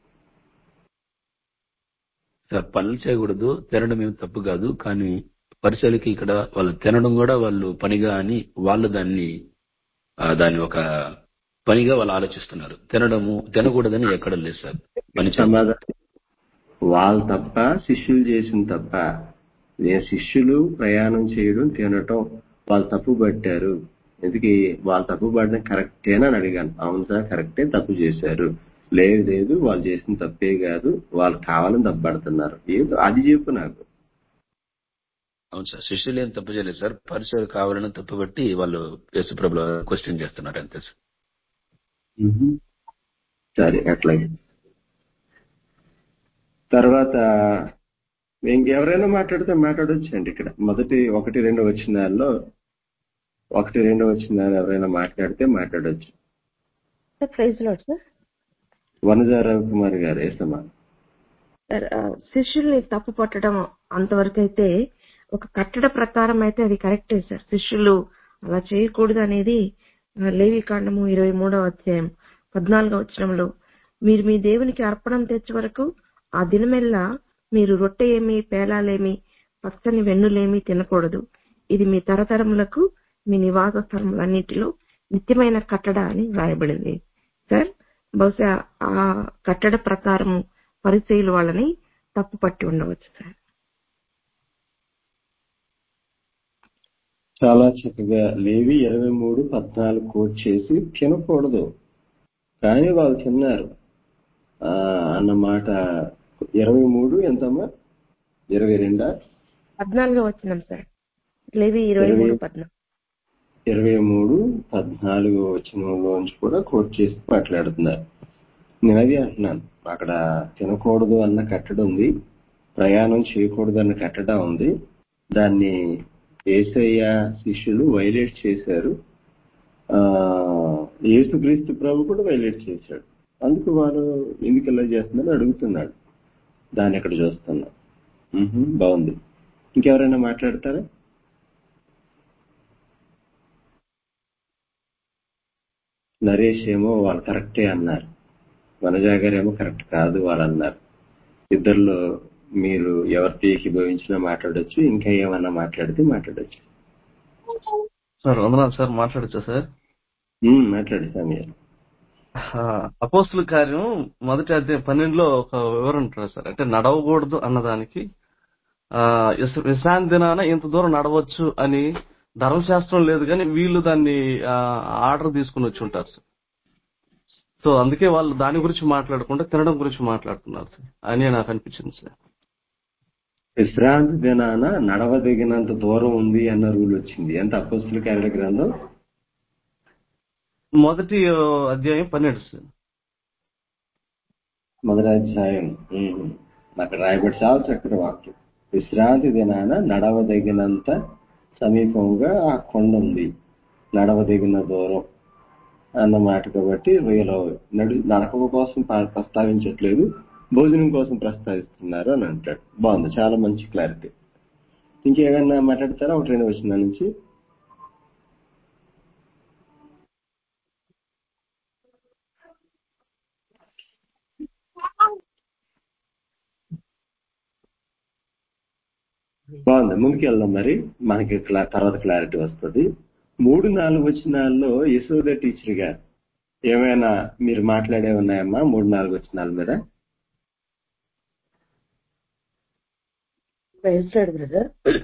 సార్ పనులు చేయకూడదు తినడం ఏం తప్పు కాదు కానీ పరిచయాలకి ఇక్కడ వాళ్ళు తినడం కూడా వాళ్ళు పనిగా అని వాళ్ళు దాన్ని ఆ, దాన్ని ఒక పనిగా వాళ్ళు ఆలోచిస్తున్నారు తినడము తినకూడదని ఎక్కడ లేదు సార్ పని చేయడం సమాధానం వాళ్ళు తప్ప శిష్యులు చేసిన తప్ప నేను శిష్యులు ప్రయాణం చేయడం తినటం వాళ్ళు తప్పు పట్టారు ఎందుకు వాళ్ళు తప్పు పడడం కరెక్టేనా అని అడిగాను అవును సార్ కరెక్టే తప్పు చేశారు లేదు లేదు వాళ్ళు చేసిన తప్పే కాదు వాళ్ళు కావాలని తప్పు పడుతున్నారు ఏదో అది చెప్పు నాకు అవును సార్ శిష్యులు ఏం తప్పు చేయలేదు సార్ పరిచయాలు కావాలని తప్పు బట్టి వాళ్ళు యేసుప్రభుల క్వశ్చన్ చేస్తున్నారు అంతే సార్ సరే అట్లాగే తర్వాత ఇంకెవరైనా మాట్లాడితే మాట్లాడొచ్చు అండి ఇక్కడ మొదటి ఒకటి రెండు వచ్చినాల్లో ఒకటి రెండు వచ్చిన ఎవరైనా మాట్లాడితే మాట్లాడొచ్చు sir praise Lord sir Vanaja Ravikumar గారు వేసమ్మా సార్ ఆ, శిష్యుల్ని తప్పు పట్టడం అంతవరకు అయితే ఒక కట్టడ ప్రకారం అయితే అది కరెక్టే సార్ శిష్యులు అలా చేయకూడదు అనేది ఆ, లేవి కాండము ఇరవై మూడవ అధ్యాయం పద్నాలుగవ వచనంలో మీరు మీ దేవునికి అర్పణం తెచ్చే వరకు ఆ దినమెల్లా మీరు రొట్టె ఏమి పేలాలేమి పచ్చని వెన్నులేమి తినకూడదు ఇది మీ తరతరములకు మీ నివాస స్థలములన్నిటిలో నిత్యమైన కట్టడ అని వ్రాయబడింది సార్ బహుశా ఆ కట్టడ ప్రకారం పరిచయులు వాళ్ళని తప్పు పట్టి ఉండవచ్చు సార్ చాలా చక్కగా లేవి ఇరవై మూడు పద్నాలుగు కోట్ చేసి తినకూడదు కానీ వాళ్ళు తిన్నారు ఆ, అన్న మాట ఇరవై మూడు ఎంతమ్మా ఇరవై రెండా పద్నాలుగో వచ్చినాం సార్ లేవి ఇరవై మూడు పద్నాలుగు ఇరవై మూడు పద్నాలుగు వచనంలోంచి కూడా కోట్ చేసి మాట్లాడుతున్నారు నేను అది అంటున్నాను అక్కడ తినకూడదు అన్న కట్టడ ఉంది ప్రయాణం చేయకూడదు అన్న కట్టడ ఉంది దాన్ని ఏసయ్య శిష్యులు వైలేట్ చేశారు ఆ యేసుక్రీస్తు ప్రభు కూడా వైలేట్ చేశాడు అందుకు వారు ఎందుకు ఇలా చేస్తున్నారో అడుగుతున్నాడు దాన్ని ఇక్కడ చూస్తున్నా మ్హూ, బాగుంది ఇంకెవరైనా మాట్లాడతారా నరేష్ ఏమో వాళ్ళు కరెక్టే అన్నారు వనజా గారేమో కరెక్ట్ కాదు వాళ్ళు అన్నారు ఇద్దరిలో మీరు ఎవరికి ఏకీభవించినా మాట్లాడొచ్చు ఇంకా ఏమన్నా మాట్లాడితే మాట్లాడొచ్చు సార్ వందనాలు సార్ మాట్లాడచ్చా సార్ ఉమ్, మాట్లాడు సమీర్ అపోస్తుల కార్యం మొదటి అధ్యాయం పన్నెండులో ఒక వివరణ ఉంటుంది సార్ అంటే నడవకూడదు అన్నదానికి ఆ, విశ- విశ్రాంతి దినాన ఇంత దూరం నడవచ్చు అని ధర్మశాస్త్రం లేదు కానీ వీళ్ళు దాన్ని ఆ, ఆర్డర్ తీసుకుని వచ్చి ఉంటారు సార్ సో అందుకే వాళ్ళు దాని గురించి మాట్లాడకుండా తినడం గురించి మాట్లాడుతున్నారు సార్ అని నాకు అనిపించింది సార్ విశ్రాంతి దినాన నడవదగినంత దూరం ఉంది అన్న రూల్ వచ్చింది ఎంత అపోస్తుల కార్యాల గ్రంథం మొదటి ఆ, అధ్యాయం పన్నెండు సార్ మొదటి అధ్యాయం ఉమ్. అక్కడ రాయబడి చాలా చక్కటి వాక్యం విశ్రాంతి దినాన నడవదగినంత సమీపంగా ఆ కొండ ఉంది నడవదగిన దూరం అన్న మాట కాబట్టి వీళ్ళు నడు నడక కోసం ప్ర- ప్రస్తావించట్లేదు భోజనం కోసం ప్రస్తావిస్తున్నారు అని అంటాడు బాగుంది చాలా మంచి క్లారిటీ ఇంకేమైనా మాట్లాడతారా ఒకటి రెండు వచ్చిన నుంచి బాగుంది ముందుకు వెళ్దాం మరి మనకి క్లా- తర్వాత క్లారిటీ వస్తుంది మూడు నాలుగు వచ్చినాల్లో యశోద టీచర్ గారు ఏమైనా మీరు మాట్లాడే ఉన్నాయమ్మా మూడు నాలుగు వచ్చినాల మీద వేస్తాడు బ్రదర్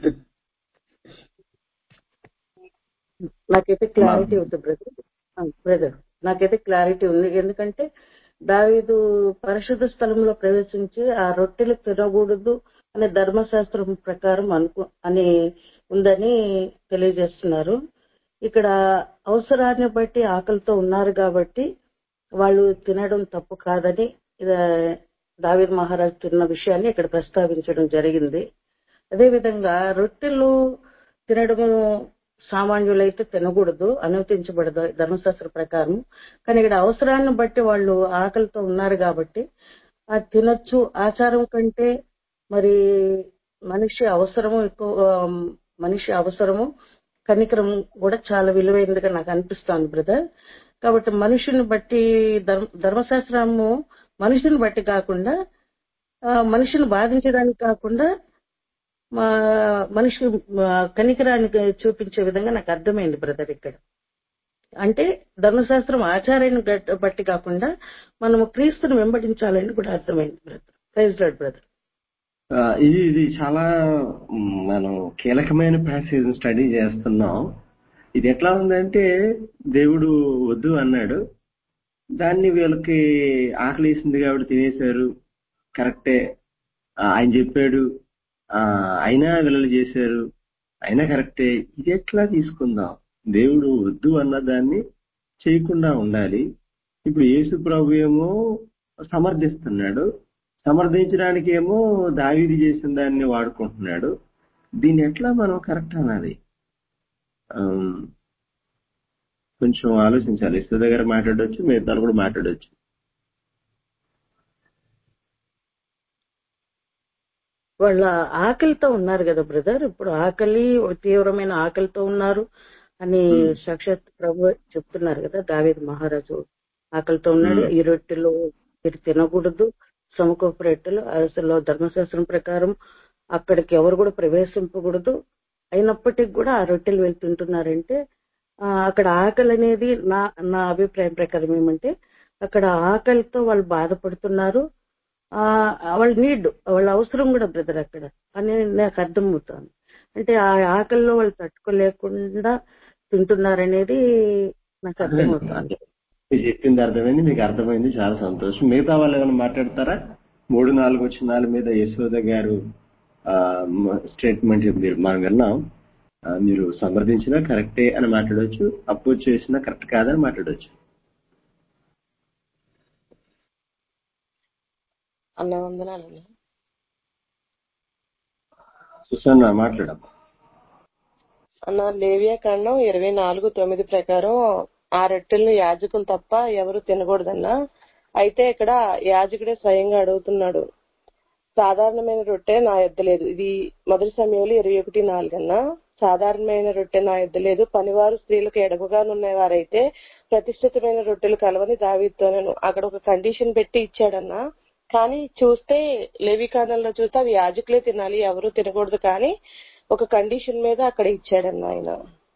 నాకైతే క్లారిటీ ఉంది బ్రదర్ బ్రదర్ నాకైతే క్లారిటీ ఉంది ఎందుకంటే దావీదు పరిశుద్ధ స్థలంలో ప్రవేశించి ఆ రొట్టెలు తినకూడదు అనే ధర్మశాస్త్రం ప్రకారం అనుకు అని ఉందని తెలియజేస్తున్నారు ఇక్కడ అవసరాన్ని బట్టి ఆకలితో ఉన్నారు కాబట్టి వాళ్ళు తినడం తప్పు కాదని ఇది దావీద్ మహారాజ్ తిన్న విషయాన్ని ఇక్కడ ప్రస్తావించడం జరిగింది అదేవిధంగా రొట్టెలు తినడము సామాన్యులైతే తినకూడదు అనుమతించబడదు ధర్మశాస్త్ర ప్రకారం కానీ ఇక్కడ అవసరాన్ని బట్టి వాళ్ళు ఆకలితో ఉన్నారు కాబట్టి అది తినొచ్చు ఆచారం కంటే మరి మనిషి అవసరము ఎక్కువ ఆమ్, మనిషి అవసరము కనికరం కూడా చాలా విలువైనదిగా నాకు అనిపిస్తోంది బ్రదర్ కాబట్టి మనుషుని బట్టి ధర్మ ధర్మశాస్త్రము మనుషుని బట్టి కాకుండా ఆ, మనిషిని బాధించడానికి కాకుండా మా మనిషి ఆ, కనికరానికి చూపించే విధంగా నాకు అర్థమైంది బ్రదర్ ఇక్కడ అంటే ధర్మశాస్త్రం ఆచారాన్ని గట్- బట్టి కాకుండా మనము క్రీస్తుని వెంబడించాలని కూడా అర్థమైంది బ్రదర్ ప్రైజ్ లాడ్ బ్రదర్ ఆ, ఇది ఇది చాలా మ్, మనం కీలకమైన ప్యాసేజ్ స్టడీ చేస్తున్నాం ఇది ఎట్లా ఉందంటే దేవుడు వద్దు అన్నాడు దాన్ని వీళ్ళకి ఆకలేసింది కాబట్టి తినేశారు కరెక్టే ఆ, ఆయన చెప్పాడు ఆ, అయినా వీళ్ళు చేశారు అయినా కరెక్టే ఇది ఎట్లా తీసుకుందాం దేవుడు వద్దు అన్న దాన్ని చేయకుండా ఉండాలి ఇప్పుడు యేసు ప్రభు ఏమో సమర్థిస్తున్నాడు సమర్థించడానికి ఏమో దావీది చేసిన దాన్ని వాడుకుంటున్నాడు దీన్ని ఎట్లా మనం కరెక్ట్ అనాలి ఆమ్, కొంచెం ఆలోచించాలి ఇసు దగ్గర మాట్లాడొచ్చు మిగతా కూడా మాట్లాడొచ్చు వాళ్ళ ఆకలితో ఉన్నారు కదా బ్రదర్ ఇప్పుడు ఆకలి తీవ్రమైన ఆకలితో ఉన్నారు అని సాక్షాత్ ప్రభు చెప్తున్నారు కదా దావేది మహారాజు ఆకలితో ఉన్నాడు మ్మ్. ఈ రొట్టెలు మీరు తినకూడదు సమకూపు రొట్టెలు అసలు ధర్మశాస్త్రం ప్రకారం అక్కడికి ఎవరు కూడా ప్రవేశింపకూడదు అయినప్పటికీ కూడా ఆ రొట్టెలు వెళ్ళి తింటున్నారంటే ఆ, అక్కడ ఆకలి అనేది నా నా అభిప్రాయం ప్రకారం ఏమంటే అక్కడ ఆకలితో వాళ్ళు బాధపడుతున్నారు ఆ వాళ్ళ నీడ్ వాళ్ళ అవసరం కూడా బ్రదర్ అక్కడ అని నాకు అర్థమవుతుంది అంటే ఆ ఆకలిలో వాళ్ళు తట్టుకోలేకుండా తింటున్నారనేది నాకు అర్థమవుతుంది మీరు చెప్పింది అర్థమైంది మీకు అర్థమైంది చాలా సంతోషం మిగతా వాళ్ళు ఏమైనా మాట్లాడతారా మూడు నాలుగు వచ్చినాల మీద యశోద గారు స్టేట్మెంట్ మీరు మనం విన్నాం ఆ, మీరు సమర్థించినా కరెక్టే అని మాట్లాడవచ్చు అపోజ్ చేసినా కరెక్ట్ కాదని మాట్లాడవచ్చు అన్న వందనాలన్న సుసన్న మాట్లాడమ్మా అన్న లేవియా కాండం ఇరవై నాలుగు తొమ్మిది ప్రకారం ఆ రొట్టెలను యాజకులు తప్ప ఎవరు తినకూడదన్న అయితే ఇక్కడ యాజకుడే స్వయంగా అడుగుతున్నాడు సాధారణమైన రొట్టె నా యొద్ద లేదు ఇది మొదటి సమయంలో ఇరవై ఒకటి నాలుగన్న సాధారణమైన రొట్టె నా యొద్ద లేదు పనివారు స్త్రీలకు ఎడమగానున్న వారైతే ప్రతిష్ఠితమైన రొట్టెలు కలవని దావీతోనను అక్కడ ఒక కండిషన్ పెట్టి ఇచ్చాడన్న కానీ చూస్తే లేవి కాండంలో చూస్తే అవి యాజకులే తినాలి ఎవరు తినకూడదు కానీ ఒక కండిషన్ మీద అక్కడ ఇచ్చాడన్న ఆయన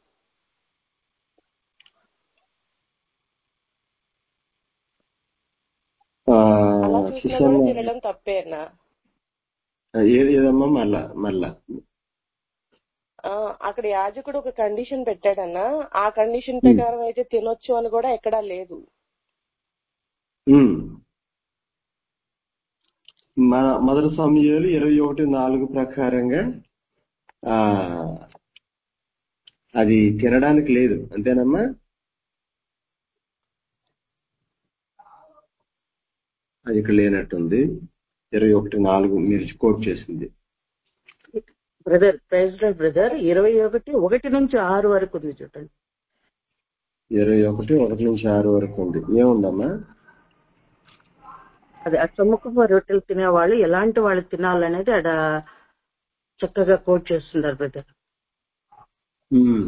ఆ, అలా చూసినా కూడా సుసన్న తినడం తప్పే అన్న ఏది ఏదమ్మా మళ్ళా మళ్ళా ఆ, అక్కడ యాజకుడు ఒక కండిషన్ పెట్టాడన్న ఆ కండిషన్ ప్రకారం అయితే తినొచ్చు అని కూడా ఎక్కడా లేదు ఉమ్. మన మొదటి సమయాలు ఇరవై ఒకటి నాలుగు ప్రకారంగా ఆ అది తినడానికి లేదు అంతేనమ్మా అది ఇక్కడ లేనట్టుంది ఇరవై ఒకటి నాలుగు మీరు కోట్ చేసింది బ్రదర్ ప్రైజ్ లో బ్రదర్ ఇరవై ఒకటి ఒకటి నుంచి ఆరు వరకు ఉంది చూడండి ఇరవై ఒకటి ఒకటి నుంచి ఆరు వరకు ఉంది ఏముందమ్మా అది అసముఖపు రొట్టెలు తినేవాళ్ళు ఎలాంటి వాళ్ళు తినాలనేది ఆడ చక్కగా కోట్ చేస్తున్నారు బ్రదర్ ఉమ్.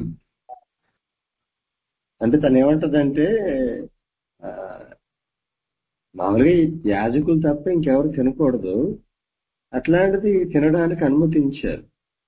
అంటే తను ఏమంటదంటే ఆ, మామూలుగా ఈ యాజకులు తప్ప ఇంకెవరు తినకూడదు అట్లాంటిది తినడానికి అనుమతించారు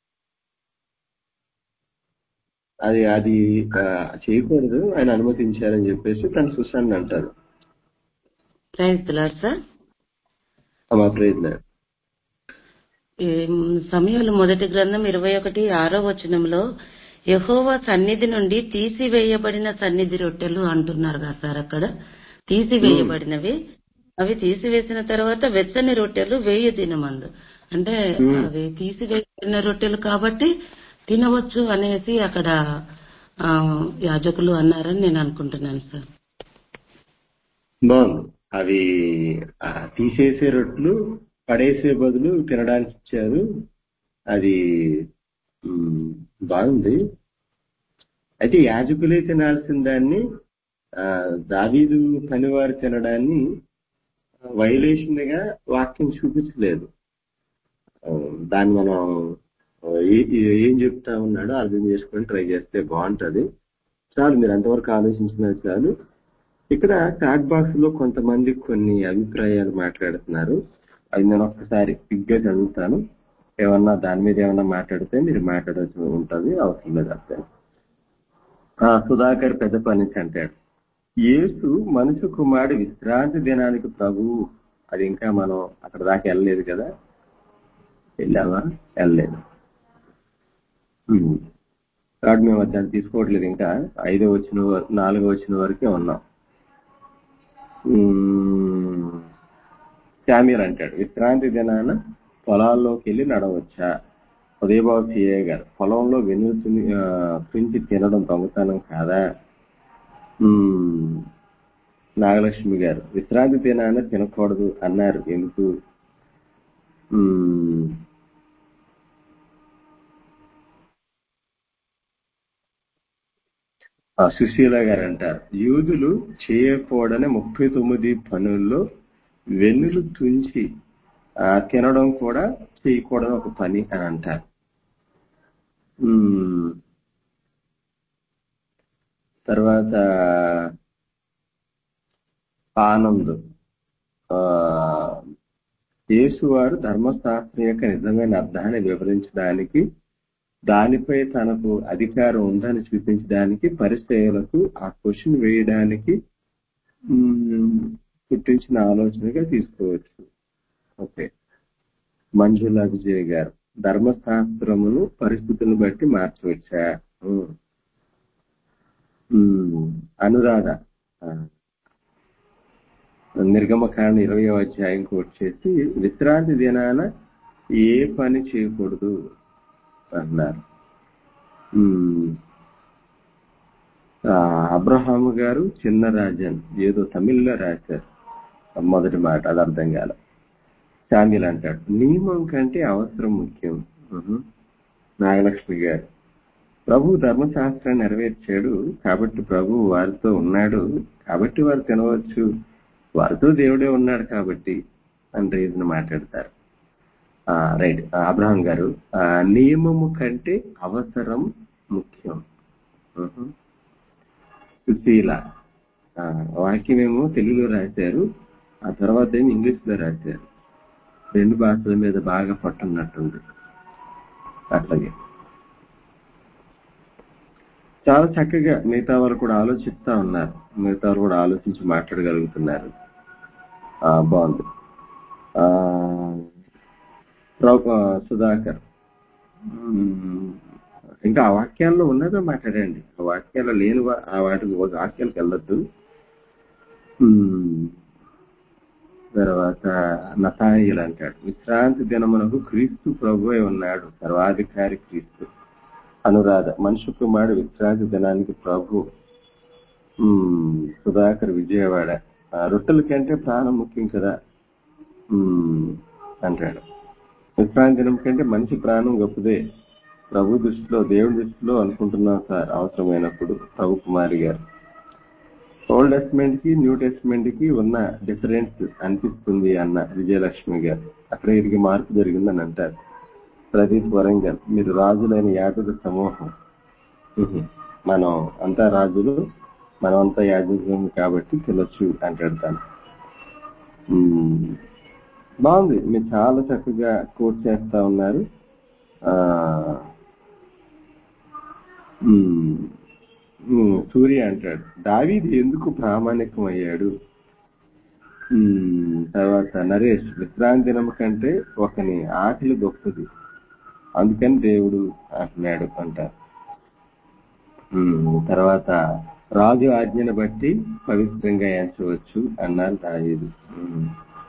అది అది ఆ, చేయకూడదు ఆయన అనుమతించారని చెప్పేసి తను సుశాన్ అంటారు ప్రైజ్ లాడ్ సార్ మా ప్రయత్నం ఈ సమయాలు మొదటి గ్రంథం ఇరవై ఒకటి ఆరో వచనంలో యహోవా సన్నిధి నుండి తీసివేయబడిన సన్నిధి రొట్టెలు అంటున్నారు కదా సార్ అక్కడ తీసివేయబడినవి అవి తీసివేసిన తర్వాత వెచ్చని రొట్టెలు వేయి దినమందు అంటే Hmm. అవి తీసివేయబడిన రొట్టెలు కాబట్టి తినవచ్చు అనేసి అక్కడ ఆ, యాజకులు అన్నారని నేను అనుకుంటున్నాను సార్ బాగుంది అవి ఆ, తీసేసే రొట్లు పడేసే బదులు తినడానికి ఇచ్చారు అది ఉమ్, బాగుంది అయితే యాజకులే తినాల్సిన దాన్ని ఆ, దావీదు పనివారు తినడాన్ని వైలేషన్ గా వాక్యం చూపించలేదు ఆ, దాన్ని మనం ఆ, ఏ- ఏ- ఏం చెప్తా ఉన్నాడో అర్థం చేసుకొని ట్రై చేస్తే బాగుంటది చాలు మీరు అంతవరకు ఆలోచించినది చాలు ఇక్కడ చాట్ బాక్స్ లో కొంతమంది కొన్ని అభిప్రాయాలు మాట్లాడుతున్నారు అది నేను ఒక్కసారి పిగ్గా చదువుతాను ఏమన్నా దాని మీద ఏమన్నా మాట్లాడితే మీరు మాట్లాడాల్సి ఉంటుంది అవసరం లేదు అర్థం ఆ, సుధాకర్ పెద్ద పని నుంచి అంటాడు యేసు మనుషు కుమారుడు విశ్రాంతి దినానికి ప్రభువు అది ఇంకా మనం అక్కడ దాకా వెళ్ళలేదు కదా వెళ్ళావా వెళ్ళలేదు ఉమ్. కాబట్టి మేము దాన్ని తీసుకోవట్లేదు ఇంకా ఐదో వచ్చిన వ- నాలుగో వచ్చిన వరకే ఉన్నాం ఉమ్. శామ్యూల్ అంటాడు విశ్రాంతి దినాన పొలాల్లోకి వెళ్ళి నడవచ్చా ఉదయబాబు సిఏ గారు పొలంలో వెన్నులు తుని- ఆ, తుంచి తినడం దొంగతనం కాదా ఉమ్. నాగలక్ష్మి గారు విశ్రాంతి దినాన తినకూడదు అన్నారు ఎందుకు ఉమ్. ఆ, సుశీల గారు అంటారు యూదులు చేయకూడని ముప్పై తొమ్మిది పనుల్లో వెన్నులు తుంచి ఆ, తినడం కూడా చేయకూడని ఒక పని అని అంటారు ఉమ్. తర్వాత ఆనంద్ ఆ, యేసువారు ధర్మశాస్త్రం యొక్క నిజమైన అర్థాన్ని వివరించడానికి దానిపై తనకు అధికారం ఉందని చూపించడానికి పరిచయాలకు ఆ క్వశ్చన్ వేయడానికి ఉమ్, పుట్టించిన ఆలోచనగా తీసుకోవచ్చు ఓకే మంజుల విజయ్ గారు ధర్మశాస్త్రమును పరిస్థితులను బట్టి మార్చవచ్చా ఉమ్. ఉమ్, అనురాధ ఆ, నిర్గమకాండ ఇరవై అధ్యాయం కోట్ చేసి విశ్రాంతి దినాన ఏ పని చేయకూడదు అన్నారు ఉమ్, ఆ, అబ్రహాము గారు చిన్న రాజన్ ఏదో తమిళ్లో రాశారు మొదటి మాట అది అర్థం కాల శామిల్ అంటాడు నియమం కంటే అవసరం ముఖ్యం ఉహు. నాగలక్ష్మి గారు ప్రభు ధర్మశాస్త్రాన్ని నెరవేర్చాడు కాబట్టి ప్రభు వారితో ఉన్నాడు కాబట్టి వారు తినవచ్చు వారితో దేవుడే ఉన్నాడు కాబట్టి అని రీజన్ మాట్లాడతారు ఆ, రైట్ ఆ, అబ్రహాం గారు ఆ, నియమము కంటే అవసరం ముఖ్యం ఉహు. సుశీల ఆ, వాక్యమేమో తెలుగులో రాశారు ఆ తర్వాత ఏమో ఇంగ్లీష్ లో రాశారు రెండు భాషల మీద బాగా పట్టున్నట్టుంది అట్లాగే చాలా చక్కగా మిగతా వారు కూడా ఆలోచిస్తా ఉన్నారు మిగతా వారు కూడా ఆలోచించి మాట్లాడగలుగుతున్నారు ఆ, బాగుంది ఆ, రావు- ఆ, సుధాకర్ మ్మ్. ఇంకా ఆ వాక్యాల్లో ఉన్నదో మాట్లాడండి ఆ వాక్యాల్లో లేని వా- ఆ వాటికి ఒక వాక్యాలకు వెళ్ళొద్దు మ్మ్. తర్వాత నతాయిలు అంటాడు విశ్రాంతి దినమునకు క్రీస్తు ప్రభు ఉన్నాడు సర్వాధికారి క్రీస్తు అనురాధ మనుషు కుమారుడు విశ్రాంతి దినానికి ప్రభు మ్మ్. సుధాకర్ విజయవాడ ఆ, రొట్టెల కంటే ప్రాణం ముఖ్యం కదా ఉమ్, అంటాడు విశ్రాంతి దినం కంటే మనిషి ప్రాణం గొప్పదే ప్రభు దృష్టిలో దేవుడి దృష్టిలో అనుకుంటున్నాం సార్ అవసరమైనప్పుడు ప్రభు కుమారి గారు ఓల్డ్ టెస్ట్మెంట్ కి న్యూ టెస్ట్మెంట్ కి ఉన్న డిఫరెన్స్ అనిపిస్తుంది అన్న విజయలక్ష్మి గారు అక్కడ ఇదికి మార్పు జరిగిందని అంటారు ప్రదీప్ వరంగల్ మీరు రాజులైన యాజక సమూహం ఉహు. మనం అంతా రాజులు మనం అంతా యాజకులు కాబట్టి తినొచ్చు అంటాడు తను ఉమ్. బాగుంది మీరు చాలా చక్కగా కోట్ చేస్తా ఉన్నారు ఆ ఉమ్. ఉమ్, సూర్య అంటాడు దావీది ఎందుకు ప్రామాణికం అయ్యాడు ఉమ్, తర్వాత నరేష్ విశ్రాంతి దినం కంటే ఒకని ఆకలి గొప్పది అందుకని దేవుడు అంటున్నాడు అంటారు ఉమ్, తర్వాత రాజు ఆజ్ఞను బట్టి పవిత్రంగా ఎంచవచ్చు అన్నారు దావీదు ఉమ్.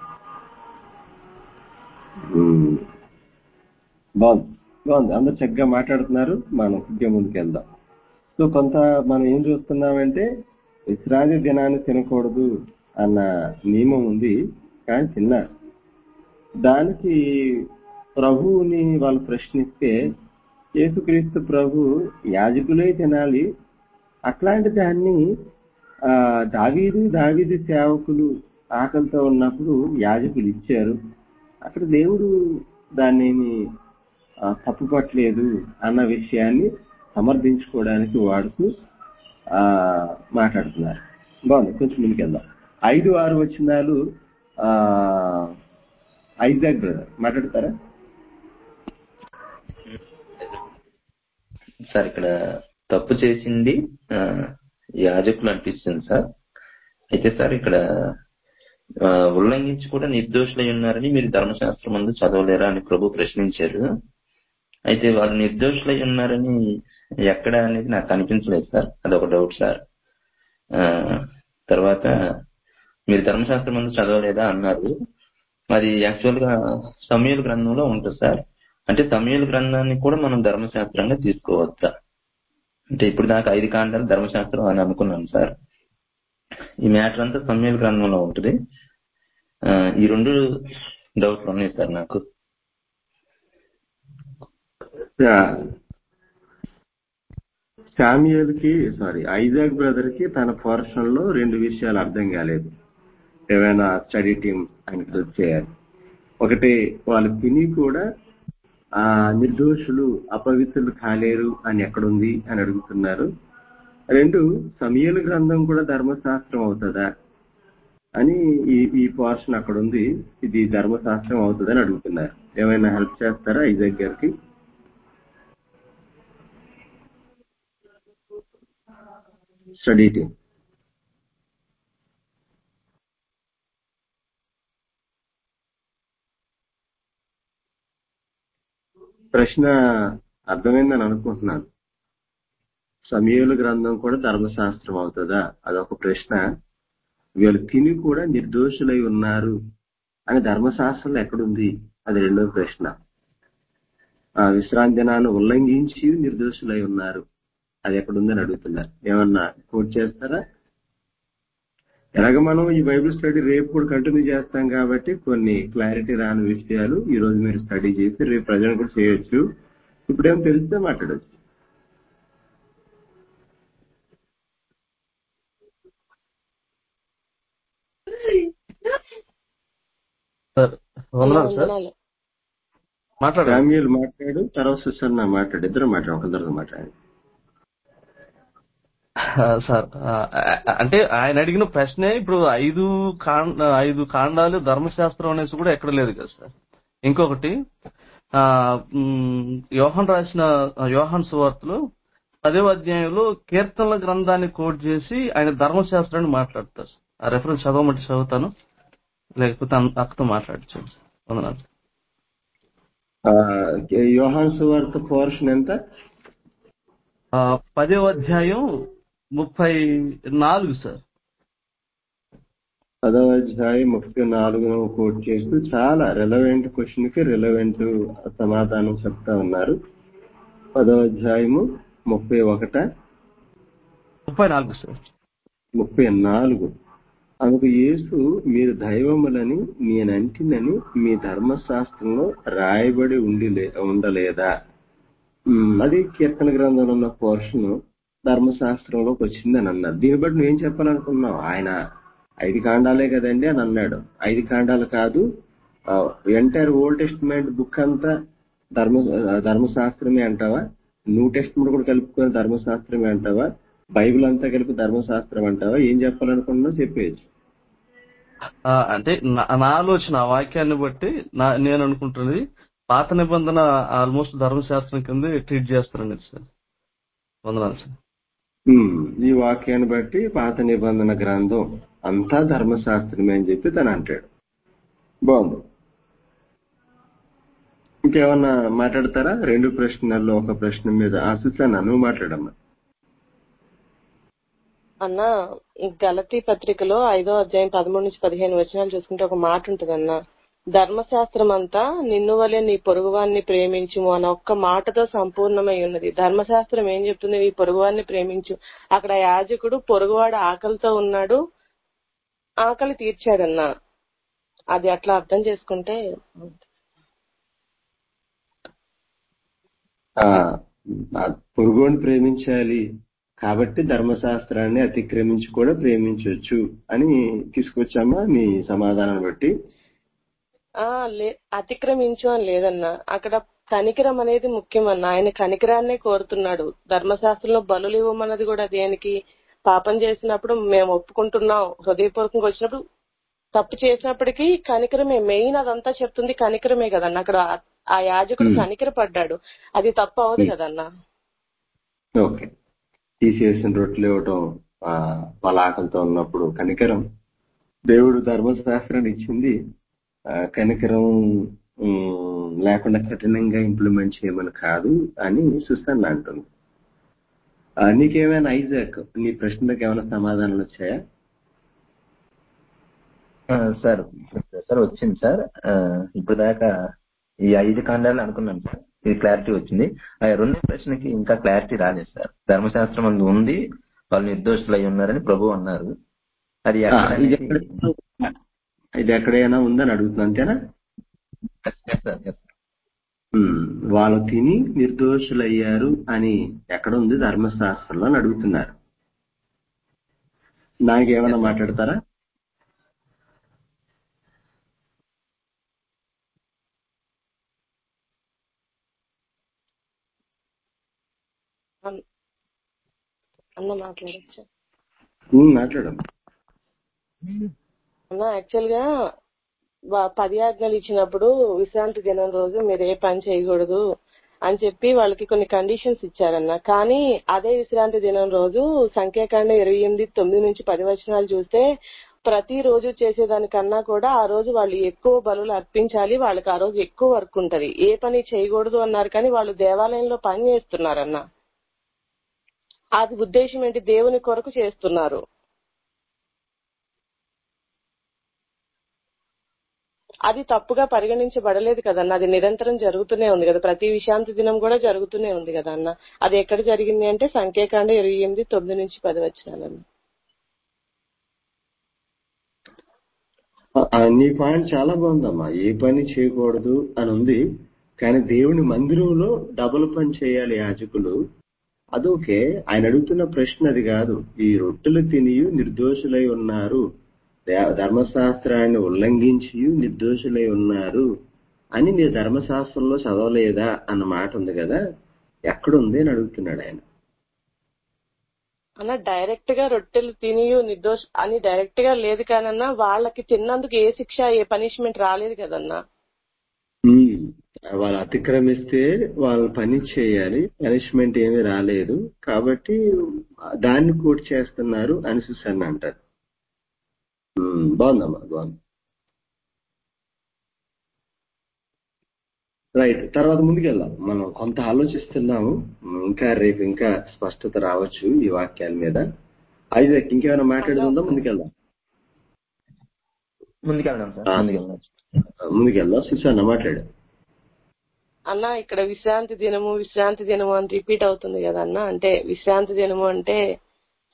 ఉమ్. బాగుంది బాగుంది అందరు చక్కగా మాట్లాడుతున్నారు మనం ఇంకా ముందుకు వెళ్దాం సో కొంత మనం ఏం చూస్తున్నామంటే విశ్రాంతి దినాన్ని తినకూడదు అన్న నియమం ఉంది కానీ తిన్నారు దానికి ప్రభువుని వాళ్ళు ప్రశ్నిస్తే యేసుక్రీస్తు ప్రభు యాజకులే తినాలి అట్లాంటి దాన్ని ఆ దావీదు దావీదు సేవకులు ఆకలితో ఉన్నప్పుడు యాజకులు ఇచ్చారు అక్కడ దేవుడు దాన్ని తప్పుపట్టలేదు అన్న విషయాన్ని సమర్థించుకోవడానికి వాడుతూ ఆ మాట్లాడుతున్నారు బాగుంది కొంచెం ముందుకెళ్దాం ఐదు ఆరు వచ్చినాలు ఆ ఐజాక్ బ్రదర్ మాట్లాడతారా సార్ ఇక్కడ తప్పు చేసింది ఆ, యాజకులు అనిపిస్తుంది సార్ అయితే సార్ ఇక్కడ ఆ, ఉల్లంఘించి కూడా నిర్దోషులై ఉన్నారని మీరు ధర్మశాస్త్రం ముందు చదవలేరా అని ప్రభు ప్రశ్నించారు అయితే వాళ్ళు నిర్దోషులై ఉన్నారని ఎక్కడ అనేది నాకు అనిపించలేదు సార్ అదొక డౌట్ సార్ ఆ, తర్వాత మీరు ధర్మశాస్త్రం ముందు చదవలేదా అన్నారు అది యాక్చువల్ గా సమయల గ్రంథంలో ఉంటుంది సార్ అంటే సమయల గ్రంథాన్ని కూడా మనం ధర్మశాస్త్రంగా తీసుకోవచ్చా అంటే ఇప్పుడు దాకా ఐదు కాండాలు ధర్మశాస్త్రం అని అనుకున్నాను సార్ ఈ మ్యాటర్ అంతా సమయల గ్రంథంలో ఉంటుంది ఆ, ఈ రెండు డౌట్లు ఉన్నాయి సార్ నాకు శామ్యుయల్ కి సారీ ఐజాక్ బ్రదర్ కి తన పోర్షన్ లో రెండు విషయాలు అర్థం కాలేదు ఏమైనా స్టడీ టీం ఆయన హెల్ప్ చేయాలి ఒకటి వాళ్ళు తిని కూడా ఆ నిర్దోషులు అపవిత్రులు కాలేరు అని ఎక్కడుంది అని అడుగుతున్నారు రెండు సమయలు గ్రంథం కూడా ధర్మశాస్త్రం అవుతుందా అని ఈ ఈ పోర్షన్ అక్కడ ఉంది ఇది ధర్మశాస్త్రం అవుతుందని అడుగుతున్నారు ఏమైనా హెల్ప్ చేస్తారా ఐజాక్ గారికి స్టడీ టీం ప్రశ్న అర్థమైందని అనుకుంటున్నాను సమయలు గ్రంథం కూడా ధర్మశాస్త్రం అవుతుందా అదొక ప్రశ్న వీళ్ళు తిని కూడా నిర్దోషులై ఉన్నారు అని ధర్మశాస్త్రంలో ఎక్కడుంది అది రెండో ప్రశ్న ఆ విశ్రాంతి దినాన్ని ఉల్లంఘించి నిర్దోషులై ఉన్నారు అది ఎక్కడుందని అడుగుతున్నారు ఏమన్నా కోట్ చేస్తారా ఎలాగ మనం ఈ బైబిల్ స్టడీ రేపు కూడా కంటిన్యూ చేస్తాం కాబట్టి కొన్ని క్లారిటీ రాని విషయాలు ఈ రోజు మీరు స్టడీ చేసి రేపు ప్రజలు కూడా చేయొచ్చు ఇప్పుడేం తెలిస్తే మాట్లాడచ్చు సార్ వందనాలు సార్ వందనాలు మాట్లాడండి శామ్యుల్ మాట్లాడు తర్వాత సుసన్న మాట్లాడు ఇద్దరు మాట్లాడు ఒక తర్వాత మాట్లాడు ఆ, సార్ ఆ, ఆ, అంటే ఆయన అడిగిన ప్రశ్నే ఇప్పుడు ఐదు కాండ ఐదు కాండాలు ధర్మశాస్త్రం అనేసి కూడా ఎక్కడ లేదు కదా సార్ ఇంకొకటి ఆ మ్, యోహాన్ రాసిన యోహాన్ సువార్తలో పదో అధ్యాయంలో కీర్తనల గ్రంథాన్ని కోట్ చేసి ఆయన ధర్మశాస్త్రాన్ని మాట్లాడతారు ఆ రెఫరెన్స్ చదవమంటే చదువుతాను లేకపోతే అన్- అక్కతో మాట్లాడచ్చు వందనాలు ఆ, యోహాన్ సువార్త పోర్షన్ ఎంత ఆ, పదో అధ్యాయం ముప్పై నాలుగు సార్ పదవ అధ్యాయం ముప్పై నాలుగును కోట్ చేస్తూ చాలా రెలవెంట్ క్వశ్చన్ కి రెలవెంట్ సమాధానం చెప్తా ఉన్నారు పదవ అధ్యాయము ముప్పై ఒకట ముప్పై నాలుగు సార్ ముప్పై నాలుగు అందుకు యేసు మీరు దైవములని నేనంటినని మీ ధర్మశాస్త్రంలో రాయబడి ఉండి లే- ఉండలేదా ఉమ్, అది కీర్తన గ్రంథంలో ఉన్న పోర్షన్ ధర్మశాస్త్రంలోకి వచ్చిందని అన్నారు దీన్ని బట్టి నువ్వేం చెప్పాలనుకున్నావు ఆయన ఐదు కాండాలే కదండి అని అన్నాడు ఐదు కాండాలు కాదు ఎంటైర్ ఓల్డ్ టెస్ట్మెంట్ బుక్ అంతా ధర్మ ఆ, ధర్మశాస్త్రమే అంటావా న్యూ టెస్ట్మెంట్ కూడా కలుపుకొని ధర్మశాస్త్రమే అంటావా బైబిల్ అంతా కలిపి ధర్మశాస్త్రం అంటావా ఏం చెప్పాలనుకున్నావు చెప్పేయచ్చు ఆ, అంటే నా నా ఆలోచన ఆ వాక్యాన్ని బట్టి నా నేను అనుకుంటున్నది పాత నిబంధన ఆల్మోస్ట్ ధర్మశాస్త్రం కింద ట్రీట్ చేస్తారండి సార్ వందనాలు సార్ ఉమ్, ఈ వాక్యాన్ని బట్టి పాత నిబంధన గ్రంథం అంతా ధర్మశాస్త్రమే అని చెప్పి తను అంటాడు బాగుంది ఇంకేమన్నా మాట్లాడతారా రెండు ప్రశ్నల్లో ఒక ప్రశ్న మీద ఆశిస్తాను నువ్వు మాట్లాడమ్మా అన్న ఈ గలతీ పత్రికలో ఐదో అధ్యాయం పదమూడు నుంచి పదిహేను వచనాలు చూసుకుంటే ఒక మాట ఉంటుంది అన్న ధర్మశాస్త్రం అంతా నిన్ను వలె నీ పొరుగువాన్ని ప్రేమించుము అన్న ఒక్క మాటతో సంపూర్ణమై ఉన్నది ధర్మశాస్త్రం ఏం చెప్తుంది నీ పొరుగువాన్ని ప్రేమించు అక్కడ యాజకుడు పొరుగువాడు ఆకలితో ఉన్నాడు ఆకలి తీర్చాడన్న అది అట్లా అర్థం చేసుకుంటే ఆ ఆ పొరుగుని ప్రేమించాలి కాబట్టి ధర్మశాస్త్రాన్ని అతిక్రమించి కూడా ప్రేమించవచ్చు అని తీసుకొచ్చామా నీ సమాధానం బట్టి ఆ లే అతిక్రమించు అని లేదన్నా అక్కడ కనికరం అనేది ముఖ్యమన్న ఆయన కనికరాన్నే కోరుతున్నాడు ధర్మశాస్త్రంలో బలులు ఇవ్వమన్నది కూడా దేనికి పాపం చేసినప్పుడు మేము ఒప్పుకుంటున్నాం హృదయపూర్వకంగా వచ్చినప్పుడు తప్పు చేసినప్పటికీ కనికరమే మెయిన్ అదంతా చెప్తుంది కనికరమే కదన్న అక్కడ ఆ- ఆ యాజకుడు Hmm. కనికర పడ్డాడు అది తప్పు అవదు Hmm. కదన్నా ఓకే తీసేసిన రొట్టెలు ఇవ్వటం ఆ, వాళ్ళ ఆకలితో ఉన్నప్పుడు కనికరం దేవుడు ధర్మశాస్త్రాన్ని ఇచ్చింది ఆ, కనికరం ఉమ్, లేకుండా కఠినంగా ఇంప్లిమెంట్ చేయమని కాదు అని సుస్థాన్ అంటుంది ఆ, నీకేమైనా ఐజాక్ నీ ప్రశ్నలకు ఏమైనా సమాధానాలు వచ్చాయా ఆ, సార్ సార్ వచ్చింది సార్ ఆ, ఇప్పుడు దాకా ఈ ఐదు కాండాలు అనుకున్నాను సార్ ఇది క్లారిటీ వచ్చింది ఆ రెండో ప్రశ్నకి ఇంకా క్లారిటీ రాలేదు సార్ ధర్మశాస్త్రం అందు ఉంది వాళ్ళు నిర్దోషులు అయి ఉన్నారని ప్రభు అన్నారు అది ఆ, ఎక్కడ ఇది అనేది ఎక్కడ ఇది ఎక్కడైనా ఉందని అడుగుతున్నా అంతేనా Yes, yes, sir, yes. ఉమ్, వాళ్ళు తిని నిర్దోషులయ్యారు అని ఎక్కడ ఉంది ధర్మశాస్త్రంలో అని అడుగుతున్నారు నాకేమైనా మాట్లాడతారా అన్న అన్న మాట్లాడచ్చు ఉమ్, మాట్లాడమ్మా అన్న యాక్చువల్ గా వా- పది ఆజ్ఞలు ఇచ్చినప్పుడు విశ్రాంతి దినం రోజు మీరు ఏ పని చేయకూడదు అని చెప్పి వాళ్ళకి కొన్ని కండిషన్స్ ఇచ్చారన్న కానీ అదే విశ్రాంతి దినం రోజు సంఖ్యాకాండ ఇరవై ఎనిమిది తొమ్మిది నుంచి పది వచనాలు చూస్తే ప్రతి రోజు చేసేదానికన్నా కూడా ఆ రోజు వాళ్ళు ఎక్కువ బలులు అర్పించాలి వాళ్ళకి ఆ రోజు ఎక్కువ వర్క్ ఉంటది ఏ పని చేయకూడదు అన్నారు కానీ వాళ్ళు దేవాలయంలో పని చేస్తున్నారన్న అది ఉద్దేశం ఏంటి దేవుని కొరకు చేస్తున్నారు అది తప్పుగా పరిగణించబడలేదు కదన్న అది నిరంతరం జరుగుతూనే ఉంది కదా ప్రతి విశాంతి దినం కూడా జరుగుతూనే ఉంది కదా అన్న అది ఎక్కడ జరిగింది అంటే సంఖ్యాకాండ ఇరవై ఎనిమిది తొమ్మిది నుంచి పది వచ్చినాలన్న ఆ, నీ పాయింట్ చాలా బాగుందమ్మా ఏ పని చేయకూడదు అని ఉంది కానీ దేవుని మందిరంలో డబుల్ పని చేయాలి యాజకులు అదోకే ఆయన అడుగుతున్న ప్రశ్న అది కాదు ఈ రొట్టెలు తిని నిర్దోషులై ఉన్నారు దే- ధర్మశాస్త్రాన్ని ఉల్లంఘించి నిర్దోషులై ఉన్నారు అని నీ ధర్మశాస్త్రంలో చదవలేదా అన్న మాట ఉంది కదా ఎక్కడుంది అని అడుగుతున్నాడు ఆయన అన్న డైరెక్ట్ గా రొట్టెలు తిని నిర్దోష అని డైరెక్ట్ గా లేదు కానన్నా వాళ్ళకి తిన్నందుకు ఏ శిక్ష ఏ పనిష్మెంట్ రాలేదు కదన్నా ఉమ్. వాళ్ళు అతిక్రమిస్తే వాళ్ళు పని చేయాలి పనిష్మెంట్ ఏమీ రాలేదు కాబట్టి దాన్ని కోట్ చేస్తున్నారు అని సుసన్న అంటారు ఉమ్, బాగుందమ్మా బాగుంది రైట్ తర్వాత ముందుకెళ్దాం మనం కొంత ఆలోచిస్తున్నాము ఇంకా రేపు ఇంకా స్పష్టత రావచ్చు ఈ వాక్యాల మీద ఐజాక్ ఇంకేమైనా మాట్లాడుతుందా ముందుకెళ్దాం ముందుకెళ్దాం సార్ ఆ. ముందుకెళ్దాం ముందుకెళ్దాం సుసన్న మాట్లాడు అన్న ఇక్కడ విశ్రాంతి దినము విశ్రాంతి దినము అని రిపీట్ అవుతుంది కదా అన్న అంటే విశ్రాంతి దినము అంటే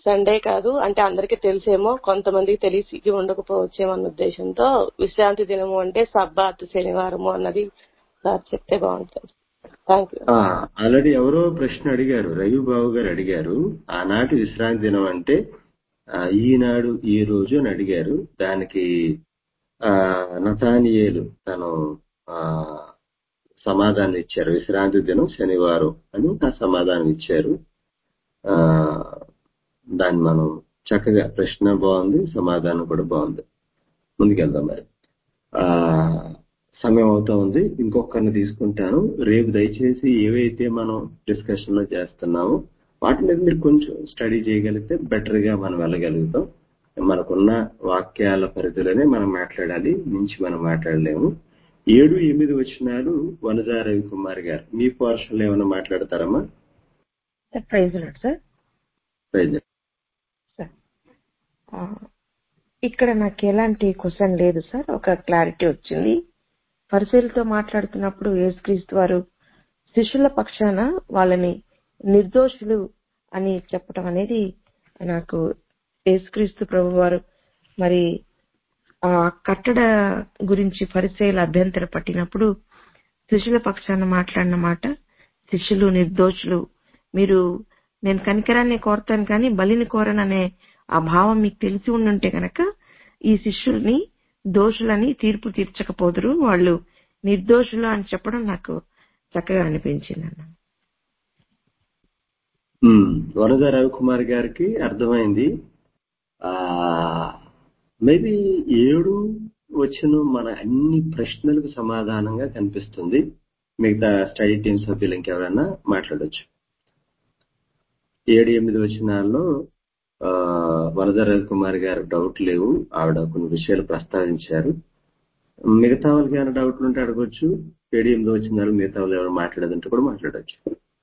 సండే కాదు అంటే అందరికీ తెలిసేమో కొంతమందికి తెలిసి ఉండకపోవచ్చేమో అన్న ఉద్దేశంతో విశ్రాంతి దినము అంటే సబ్బాత్ శనివారము అన్నది సార్ చెప్తే బాగుంటుంది థ్యాంక్ యూ ఆల్రెడీ ఎవరో ప్రశ్న అడిగారు రవి బాబు గారు అడిగారు ఆనాటి విశ్రాంతి దినం అంటే ఆ, ఈనాడు ఈ రోజు అని అడిగారు దానికి ఆ నతానియేలు తను ఆ సమాధానం ఇచ్చారు విశ్రాంతి దినం శనివారం అని ఆ సమాధానం ఇచ్చారు ఆ దాన్ని మనం చక్కగా ప్రశ్న బాగుంది సమాధానం కూడా బాగుంది ముందుకెళ్దాం మరి ఆ సమయం అవుతా ఉంది ఇంకొకరిని తీసుకుంటాను రేపు దయచేసి ఏవైతే మనం డిస్కషన్ లో చేస్తున్నామో వాటి మీద మీరు కొంచెం స్టడీ చేయగలిగితే బెటర్ గా మనం వెళ్ళగలుగుతాం మనకున్న వాక్యాల పరిధిలోనే మనం మాట్లాడాలి మించి మనం మాట్లాడలేము ఏడు ఎనిమిది వచ్చినారు వనజా రవి కుమార్ గారు మీ పోర్షన్ లో ఏమైనా మాట్లాడతారమ్మా సార్ ప్రైజ్ లాడ్ సార్ ప్రయత్నం సార్ ఆ, ఇక్కడ నాకు ఎలాంటి క్వశ్చన్ లేదు సార్ ఒక క్లారిటీ వచ్చింది పరిశీలతో మాట్లాడుతున్నప్పుడు యేసుక్రీస్తు వారు శిష్యుల పక్షాన వాళ్ళని నిర్దోషులు అని చెప్పడం అనేది నాకు యేసుక్రీస్తు ప్రభు వారు మరి ఆ కట్టడ గురించి పరిచయాలు అభ్యంతర పట్టినప్పుడు శిష్యుల పక్షాన మాట్లాడిన మాట శిష్యులు నిర్దోషులు మీరు నేను కనికరాన్ని కోరతాను కానీ బలిని కోరననే ఆ భావం మీకు తెలిసి ఉండుంటే గనక ఈ శిష్యుల్ని దోషులని తీర్పు తీర్చకపోదురు వాళ్ళు నిర్దోషులు అని చెప్పడం నాకు చక్కగా అనిపించింది అన్న ఉమ్, వనజ రవికుమార్ గారికి అర్థమైంది ఆ మేబీ ఏడు వచ్చిన మన అన్ని ప్రశ్నలకు సమాధానంగా కనిపిస్తుంది మిగతా స్టడీ టీమ్ సభ్యులు ఇంకెవరైనా మాట్లాడొచ్చు ఏడు ఎనిమిది వచ్చినాల్లో ఆ, వరద రవికుమార్ గారు డౌట్ లేవు ఆవిడ కొన్ని విషయాలు ప్రస్తావించారు మిగతా వాళ్ళకి ఏమైనా డౌట్లు ఉంటే అడగొచ్చు ఏడు ఎనిమిది వచ్చినారు మిగతా వాళ్ళు ఎవరు మాట్లాడేదంటే కూడా మాట్లాడొచ్చు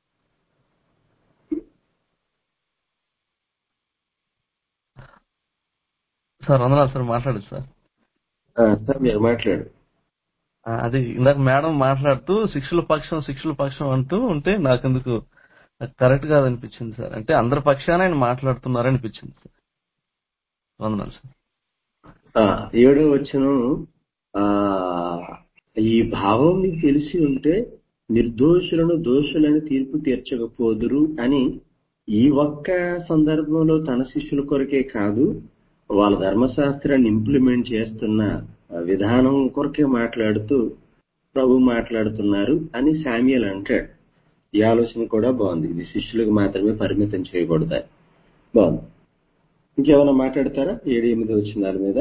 సార్ వందనాలు సార్ మాట్లాడచ్చు సార్ ఆ, సార్ మీరు మాట్లాడు ఆ, అది ఇందాక మేడం మాట్లాడుతూ శిక్షల పక్షం శిక్షల పక్షం అంటూ ఉంటే నాకెందుకు కరెక్ట్ కాదనిపించింది సార్ అంటే అందరి పక్షాన ఆయన మాట్లాడుతున్నారు అనిపించింది సార్ వందనాలు సార్ ఆ, ఏడో వచ్చను ఆ ఈ భావం మీకు తెలిసి ఉంటే నిర్దోషులను దోషులని తీర్పు తీర్చకపోదురు అని ఈ ఒక్క సందర్భంలో తన శిష్యుల కొరకే కాదు వాళ్ళ ధర్మశాస్త్రాన్ని ఇంప్లిమెంట్ చేస్తున్న విధానం కొరకే మాట్లాడుతూ ప్రభు మాట్లాడుతున్నారు అని శామ్యుల్ అంటాడు ఈ ఆలోచన కూడా బాగుంది ఇది శిష్యులకు మాత్రమే పరిమితం చేయకూడదు బాగుంది ఇంకేమైనా మాట్లాడతారా ఏడు ఎనిమిది వచ్చిన దాని మీద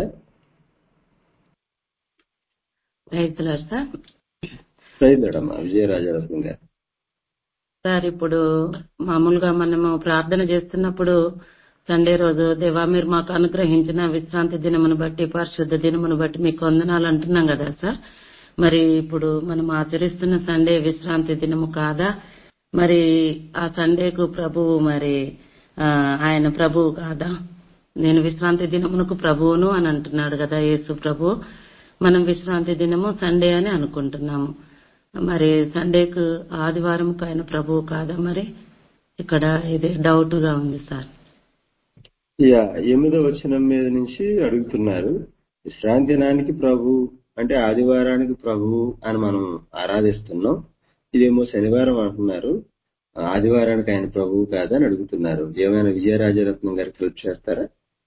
రైతులారు సార్ ప్రయత్నమ్మా విజయరాజరత్నం గారు సార్ ఇప్పుడు మామూలుగా మనము ప్రార్థన చేస్తున్నప్పుడు సండే రోజు దేవా మీరు మాకు అనుగ్రహించిన విశ్రాంతి దినమును బట్టి పరిశుద్ధ దినమును బట్టి మీకు వందనాలు అంటున్నాం కదా సార్ మరి ఇప్పుడు మనం ఆచరిస్తున్న సండే విశ్రాంతి దినము కాదా మరి ఆ సండేకు ప్రభువు మరి ఆ, ఆయన ప్రభువు కాదా నేను విశ్రాంతి దినమునకు ప్రభువును అని అంటున్నాడు కదా యేసు ప్రభు మనం విశ్రాంతి దినము సండే అని అనుకుంటున్నాము మరి సండేకు ఆదివారంకు ఆయన ప్రభువు కాదా మరి ఇక్కడ ఇది డౌట్ గా ఉంది సార్ యా ఎనిమిదో వచనం మీద నుంచి అడుగుతున్నారు విశ్రాంతి దినానికి ప్రభు అంటే ఆదివారానికి ప్రభు అని మనం ఆరాధిస్తున్నాం ఇదేమో శనివారం అంటున్నారు ఆదివారానికి ఆయన ప్రభువు కాదని అడుగుతున్నారు ఏమైనా విజయరాజరత్నం గారికి హెల్ప్ చేస్తారా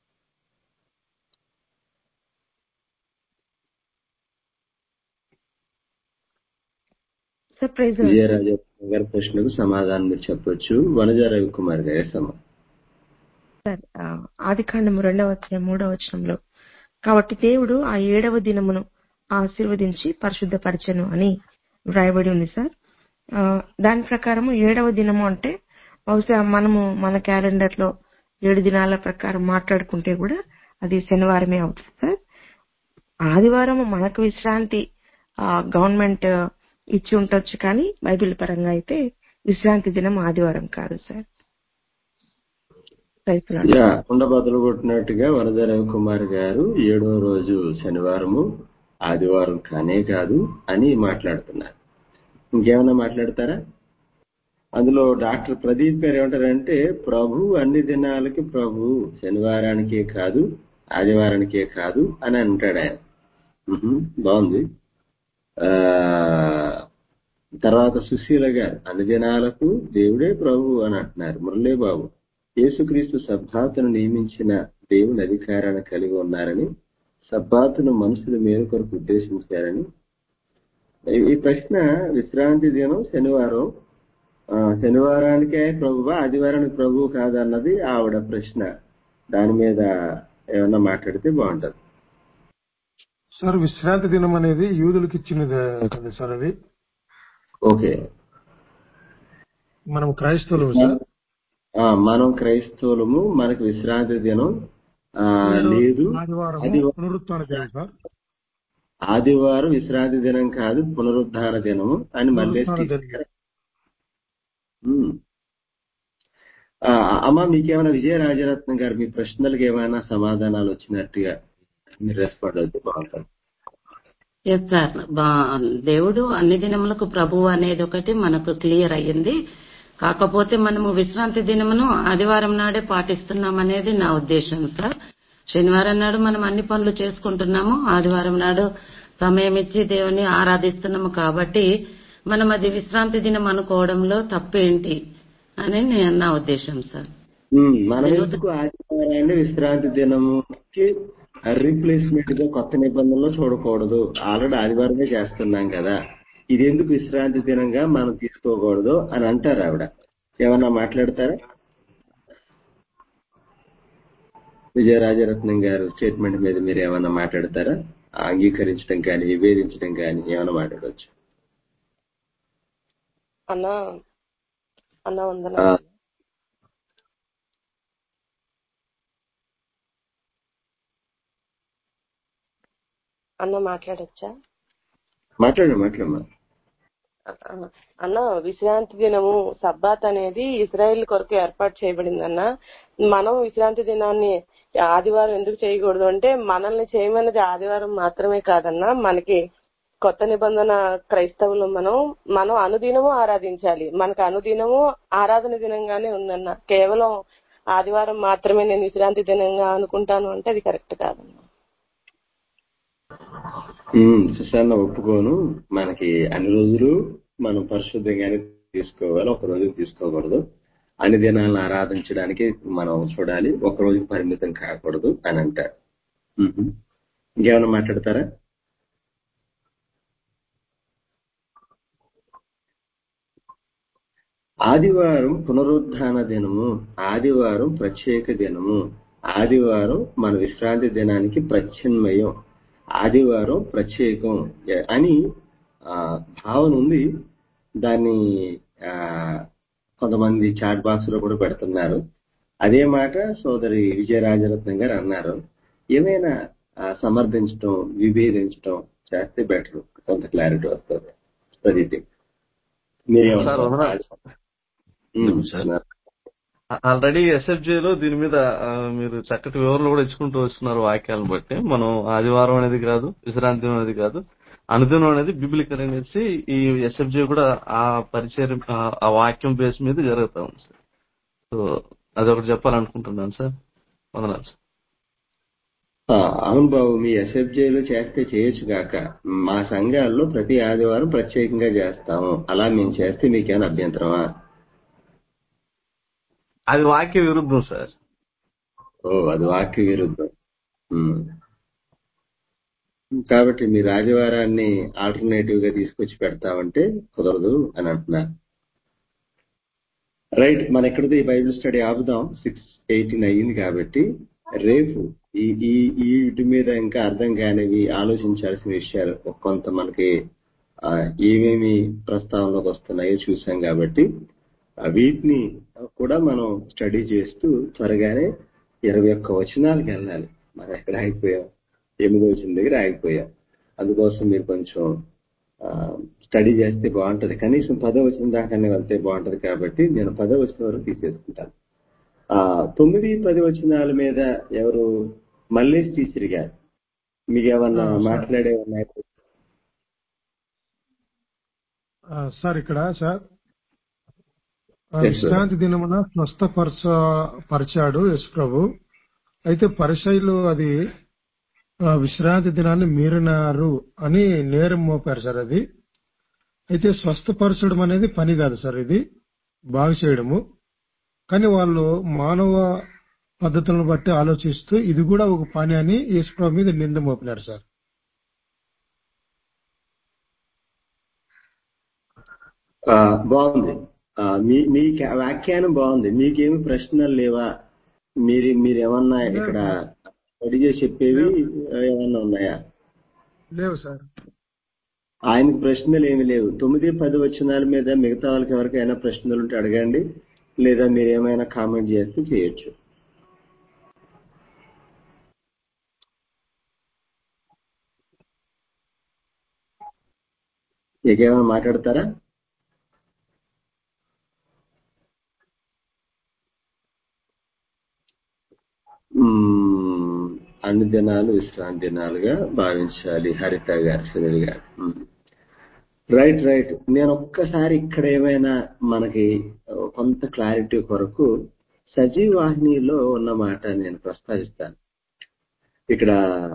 సార్ ప్రైజ్ విజయరాజరత్నం గారి ప్రశ్నకు సమాధానం మీరు చెప్పొచ్చు వనజ రవికుమార్ గారి సమా సార్ ఆది కాండము రెండవ అధ్యాయం మూడవ వచనంలో కాబట్టి దేవుడు ఆ ఏడవ దినమును ఆశీర్వదించి పరిశుద్ధపరచను అని వ్రాయబడి ఉంది సార్ ఆ, దాని ప్రకారము ఏడవ దినము అంటే బహుశా మనము మన క్యాలెండర్ లో ఏడు దినాల ప్రకారం మాట్లాడుకుంటే కూడా అది శనివారమే అవుతుంది సార్ ఆదివారం మనకు విశ్రాంతి గవర్నమెంట్ ఇచ్చి ఉండొచ్చు కానీ బైబిల్ పరంగా అయితే విశ్రాంతి దినం ఆదివారం కాదు సార్ రైతులు యా కుండ బదులు కొట్టినట్టుగా వరద రవికుమార్ గారు ఏడో రోజు శనివారము ఆదివారం కానే కాదు అని మాట్లాడుతున్నారు ఇంకేమైనా మాట్లాడతారా అందులో డాక్టర్ ప్రదీప్ గారు ఏమంటారంటే ప్రభు అన్ని దినాలకి ప్రభు శనివారానికే కాదు ఆదివారానికే కాదు అని అంటాడు ఆయన మ్హూ, బాగుంది ఆ తర్వాత సుశీల గారు అన్ని దినాలకు దేవుడే ప్రభు అని అంటున్నారు మురళీ బాబు యేసుక్రీస్తు సబ్బాతును నియమించిన దేవుని అధికారాన్ని కలిగి ఉన్నారని సబ్బాతును మనుషుల మేలు కొరకు ఉద్దేశించారని ఈ- ఈ ప్రశ్న విశ్రాంతి దినం శనివారం ఆ, శనివారానికే ప్రభువా ఆదివారానికి ప్రభువు కాదన్నది ఆవిడ ప్రశ్న దాని మీద ఏమన్నా మాట్లాడితే బాగుంటది సార్ విశ్రాంతి దినం అనేది యూదులకు ఇచ్చినది కదా సార్ అది ఓకే మనం క్రైస్తవులు సార్ ఆ, మనం క్రైస్తవులము మనకు విశ్రాంతి దినం ఆ, లేదు ఆదివారం అది పునరుత్థాన దినం సార్ ఆదివారం విశ్రాంతి దినం కాదు పునరుద్ధార దినము అని మళ్ళీ పునరుత్థాన దినం ఉమ్. ఆ, అమ్మ మీకేమైనా విజయ రాజరత్నం గారు మీ ప్రశ్నలకు ఏమైనా సమాధానాలు వచ్చినట్టుగా మీరు రెస్పాండ్ అయితే బాగుంటుంది ఎస్ సార్ బా- దేవుడు అన్ని దినములకు ప్రభువు అనేది ఒకటి మనకు క్లియర్ అయ్యింది కాకపోతే మనము విశ్రాంతి దినమును ఆదివారం నాడే పాటిస్తున్నాం అనేది నా ఉద్దేశం సార్ శనివారం నాడు మనం అన్ని పనులు చేసుకుంటున్నాము ఆదివారం నాడు సమయం ఇచ్చి దేవుని ఆరాధిస్తున్నాము కాబట్టి మనం అది విశ్రాంతి దినం అనుకోవడంలో తప్పేంటి అని నే- నా ఉద్దేశం సార్ ఉమ్, మనం ఎందుకు ఆదివారాన్ని విశ్రాంతి దినముకి రీప్లేస్మెంట్ గా కొత్త నిబంధనలో చూడకూడదు ఆల్రెడీ ఆదివారమే చేస్తున్నాం కదా ఇది ఎందుకు విశ్రాంతి దినంగా మనం తీసుకోకూడదు అని అంటారు ఆవిడ ఏమన్నా మాట్లాడతారా విజయరాజరత్నం గారు స్టేట్మెంట్ మీద మీరు ఏమన్నా మాట్లాడతారా అంగీకరించడం కానీ విభేదించడం కానీ ఏమైనా మాట్లాడవచ్చు అన్న అన్న వందన ఆ, అన్న మాట్లాడొచ్చా మాట్లాడు మాట్లాడమ్మా అన్న అన్న విశ్రాంతి దినము సబ్బాత్ అనేది ఇజ్రాయెల్ కొరకు ఏర్పాటు చేయబడింది అన్న మనం విశ్రాంతి దినాన్ని ఆదివారం ఎందుకు చేయకూడదు అంటే మనల్ని చేయమన్నది ఆదివారం మాత్రమే కాదన్న మనకి కొత్త నిబంధన క్రైస్తవులు మనం మనం అనుదినము ఆరాధించాలి మనకు అనుదినము ఆరాధన దినంగానే ఉందన్న కేవలం ఆదివారం మాత్రమే నేను విశ్రాంతి దినంగా అనుకుంటాను అంటే అది కరెక్ట్ కాదన్న ఉమ్, సుశాన్న ఒప్పుకోను మనకి అన్ని రోజులు మనం పరిశుద్ధంగానే తీసుకోవాలి ఒక రోజు తీసుకోకూడదు అన్ని దినాలను ఆరాధించడానికి మనం చూడాలి ఒక రోజు పరిమితం కాకూడదు అని అంటారు ఉహు. ఇంకేమైనా మాట్లాడతారా ఆదివారం పునరుద్ధాన దినము ఆదివారం ప్రత్యేక దినము ఆదివారం మన విశ్రాంతి దినానికి ప్రత్యామ్నాయం ఆదివారం ప్రత్యేకం అని ఆ, భావన ఉంది దాన్ని ఆ, కొంతమంది చాట్ బాక్స్ లో కూడా పెడుతున్నారు అదే మాట సోదరి విజయరాజరత్నం గారు అన్నారు ఏమైనా ఆ, సమర్థించడం విభేదించడం చేస్తే బెటర్ కొంత క్లారిటీ వస్తుంది ప్రదీప్ సార్ మీరేమంటారు వందనాలు ఉమ్, సార్ ఆల్రెడీ ఎస్ఎఫ్జేలో దీని మీద ఆ, మీరు చక్కటి వివరణలు కూడా ఇచ్చుకుంటూ వస్తున్నారు వాక్యాలను బట్టి మనం ఆదివారం అనేది కాదు విశ్రాంతి దినం అనేది కాదు అనుదినం అనేది బిబ్లికల్ అనేసి ఈ ఎస్ఎఫ్జే కూడా ఆ పరిచయం ఆ ఆ వాక్యం బేస్ మీద జరుగుతా ఉంది సార్ సో అదొకటి చెప్పాలనుకుంటున్నాను సార్ వందనాలు సార్ ఆ, అవును బాబు మీ ఎస్ఎఫ్జేలో చేస్తే చేయొచ్చు కాక మా సంఘాల్లో ప్రతి ఆదివారం ప్రత్యేకంగా చేస్తాము అలా మేము చేస్తే మీకేమైనా అభ్యంతరమా అది వాక్య విరుద్ధం సార్ ఓ అది వాక్య విరుద్ధం ఉమ్. కాబట్టి మీరు ఆదివారాన్ని ఆల్టర్నేటివ్ గా తీసుకొచ్చి పెడతామంటే కుదరదు అని అంటున్నారు రైట్ మన ఎక్కడితో ఈ బైబిల్ స్టడీ ఆపుదాం సిక్స్ ఎయిటీన్ అయ్యింది కాబట్టి రేపు ఈ ఈ ఈ వీటి మీద ఇంకా అర్థం కానివి ఆలోచించాల్సిన విషయాలు కొంత మనకి ఆ, ఏమేమి ప్రస్తావనలోకి వస్తున్నాయో చూసాం కాబట్టి ఆ, వీటిని కూడా మనం స్టడీ చేస్తూ త్వరగానే ఇరవై ఒక్క వచనాలకు వెళ్ళాలి మనం ఎక్కడ ఆగిపోయాం ఎనిమిదో వచ్చిన దగ్గర ఆగిపోయాం అందుకోసం మీరు కొంచెం స్టడీ చేస్తే బాగుంటది కనీసం పదో వచ్చిన దాకానే వెళ్తే బాగుంటది కాబట్టి నేను పదో వచ్చిన వరకు తీసేసుకుంటాను ఆ తొమ్మిది పది వచనాల మీద ఎవరు మల్లేష్ టీచర్ గారు మీకు ఏమన్నా ఆ, సార్. మాట్లాడే ఉన్నాయా ఆ, సార్ ఇక్కడ సార్ ఆ Yes, sir. విశ్రాంతి దినమున స్వస్థపరచ పరిచాడు యేసు ప్రభు అయితే పరిశైలు అది ఆ, విశ్రాంతి దినాన్ని మీరినారు అని నేరం మోపారు సార్ అది అయితే స్వస్థపరచడం అనేది పని కాదు సార్ ఇది బాగు చేయడము కానీ వాళ్ళు మానవ పద్ధతులను బట్టి ఆలోచిస్తూ ఇది కూడా ఒక పని అని యేసు ప్రభు మీద నింద మోపినారు సార్ ఆ, బాగుంది ఆ, మీ మీ క- వ్యాఖ్యానం బాగుంది మీకేమి ప్రశ్నలు లేవా మీరు మీరేమన్నా ఇక్కడ అడిగే చెప్పేవి ఆ, ఏమన్నా ఉన్నాయా లేవు సార్ ఆయనకు ప్రశ్నలు ఏమి లేవు తొమ్మిది పది వచనాల మీద మిగతా వాళ్ళకి ఎవరికైనా ప్రశ్నలు ఉంటే అడగండి లేదా మీరు ఏమైనా కామెంట్ చేస్తే చేయొచ్చు ఇంకేమైనా మాట్లాడతారా మ్మ్. అన్ని దినాలు విశ్రాంతి దినాలుగా భావించాలి హరిత గారు సునీల్ గారు మ్మ్. రైట్ రైట్ నేను ఒక్కసారి ఇక్కడ ఏమైనా మనకి కొంత క్లారిటీ కొరకు సజీవ వాహినిలో ఉన్న మాట నేను ప్రస్తావిస్తాను ఇక్కడ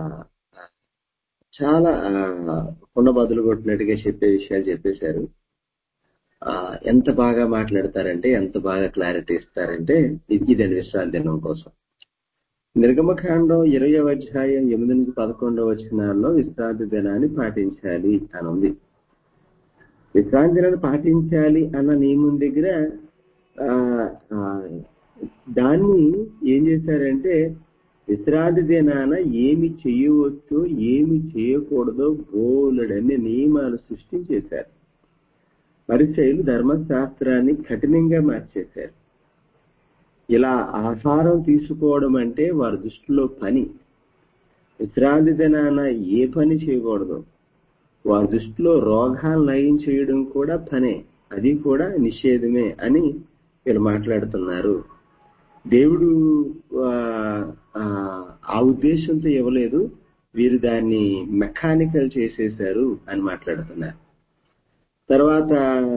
చాలా కుండ బదులు కొట్టినట్టుగా చెప్పే విషయాలు చెప్పేశారు ఆ, ఎంత బాగా మాట్లాడతారంటే ఎంత బాగా క్లారిటీ ఇస్తారంటే ఇది ఇదండి విశ్రాంతి దినం కోసం నిర్గమకాండం ఇరవై అధ్యాయం ఎనిమిది నుంచి పదకొండవ వచనాల్లో విశ్రాంతి దినాన్ని పాటించాలి అని ఉంది విశ్రాంతి దినాన్ని పాటించాలి అన్న నియమం దగ్గర ఆ, ఆ, దాన్ని ఏం చేశారంటే విశ్రాంతి దినాన ఏమి చేయవచ్చో ఏమి చేయకూడదో బోలెడన్ని నియమాలు సృష్టించేశారు పరిచయులు ధర్మశాస్త్రాన్ని కఠినంగా మార్చేశారు ఇలా ఆహారం తీసుకోవడం అంటే వారి దృష్టిలో పని విశ్రాంతి దినాన ఏ పని చేయకూడదు వారి దృష్టిలో రోగాలు నయం చేయడం కూడా పనే అది కూడా నిషేధమే అని వీళ్ళు మాట్లాడుతున్నారు దేవుడు ఆ, ఆ, ఆ ఉద్దేశంతో ఇవ్వలేదు వీరు దాన్ని మెకానికల్ చేసేశారు అని మాట్లాడుతున్నారు తర్వాత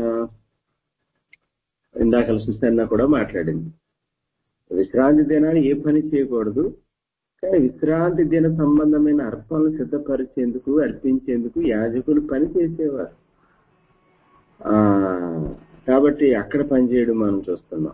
ఇందాక సుసన్న కూడా మాట్లాడింది విశ్రాంతి దినాన్ని ఏ పని చేయకూడదు కానీ విశ్రాంతి దిన సంబంధమైన అర్పణలు సిద్ధపరిచేందుకు అర్పించేందుకు యాజకులు పని చేసేవారు ఆ కాబట్టి అక్కడ పనిచేయడం మనం చూస్తున్నాం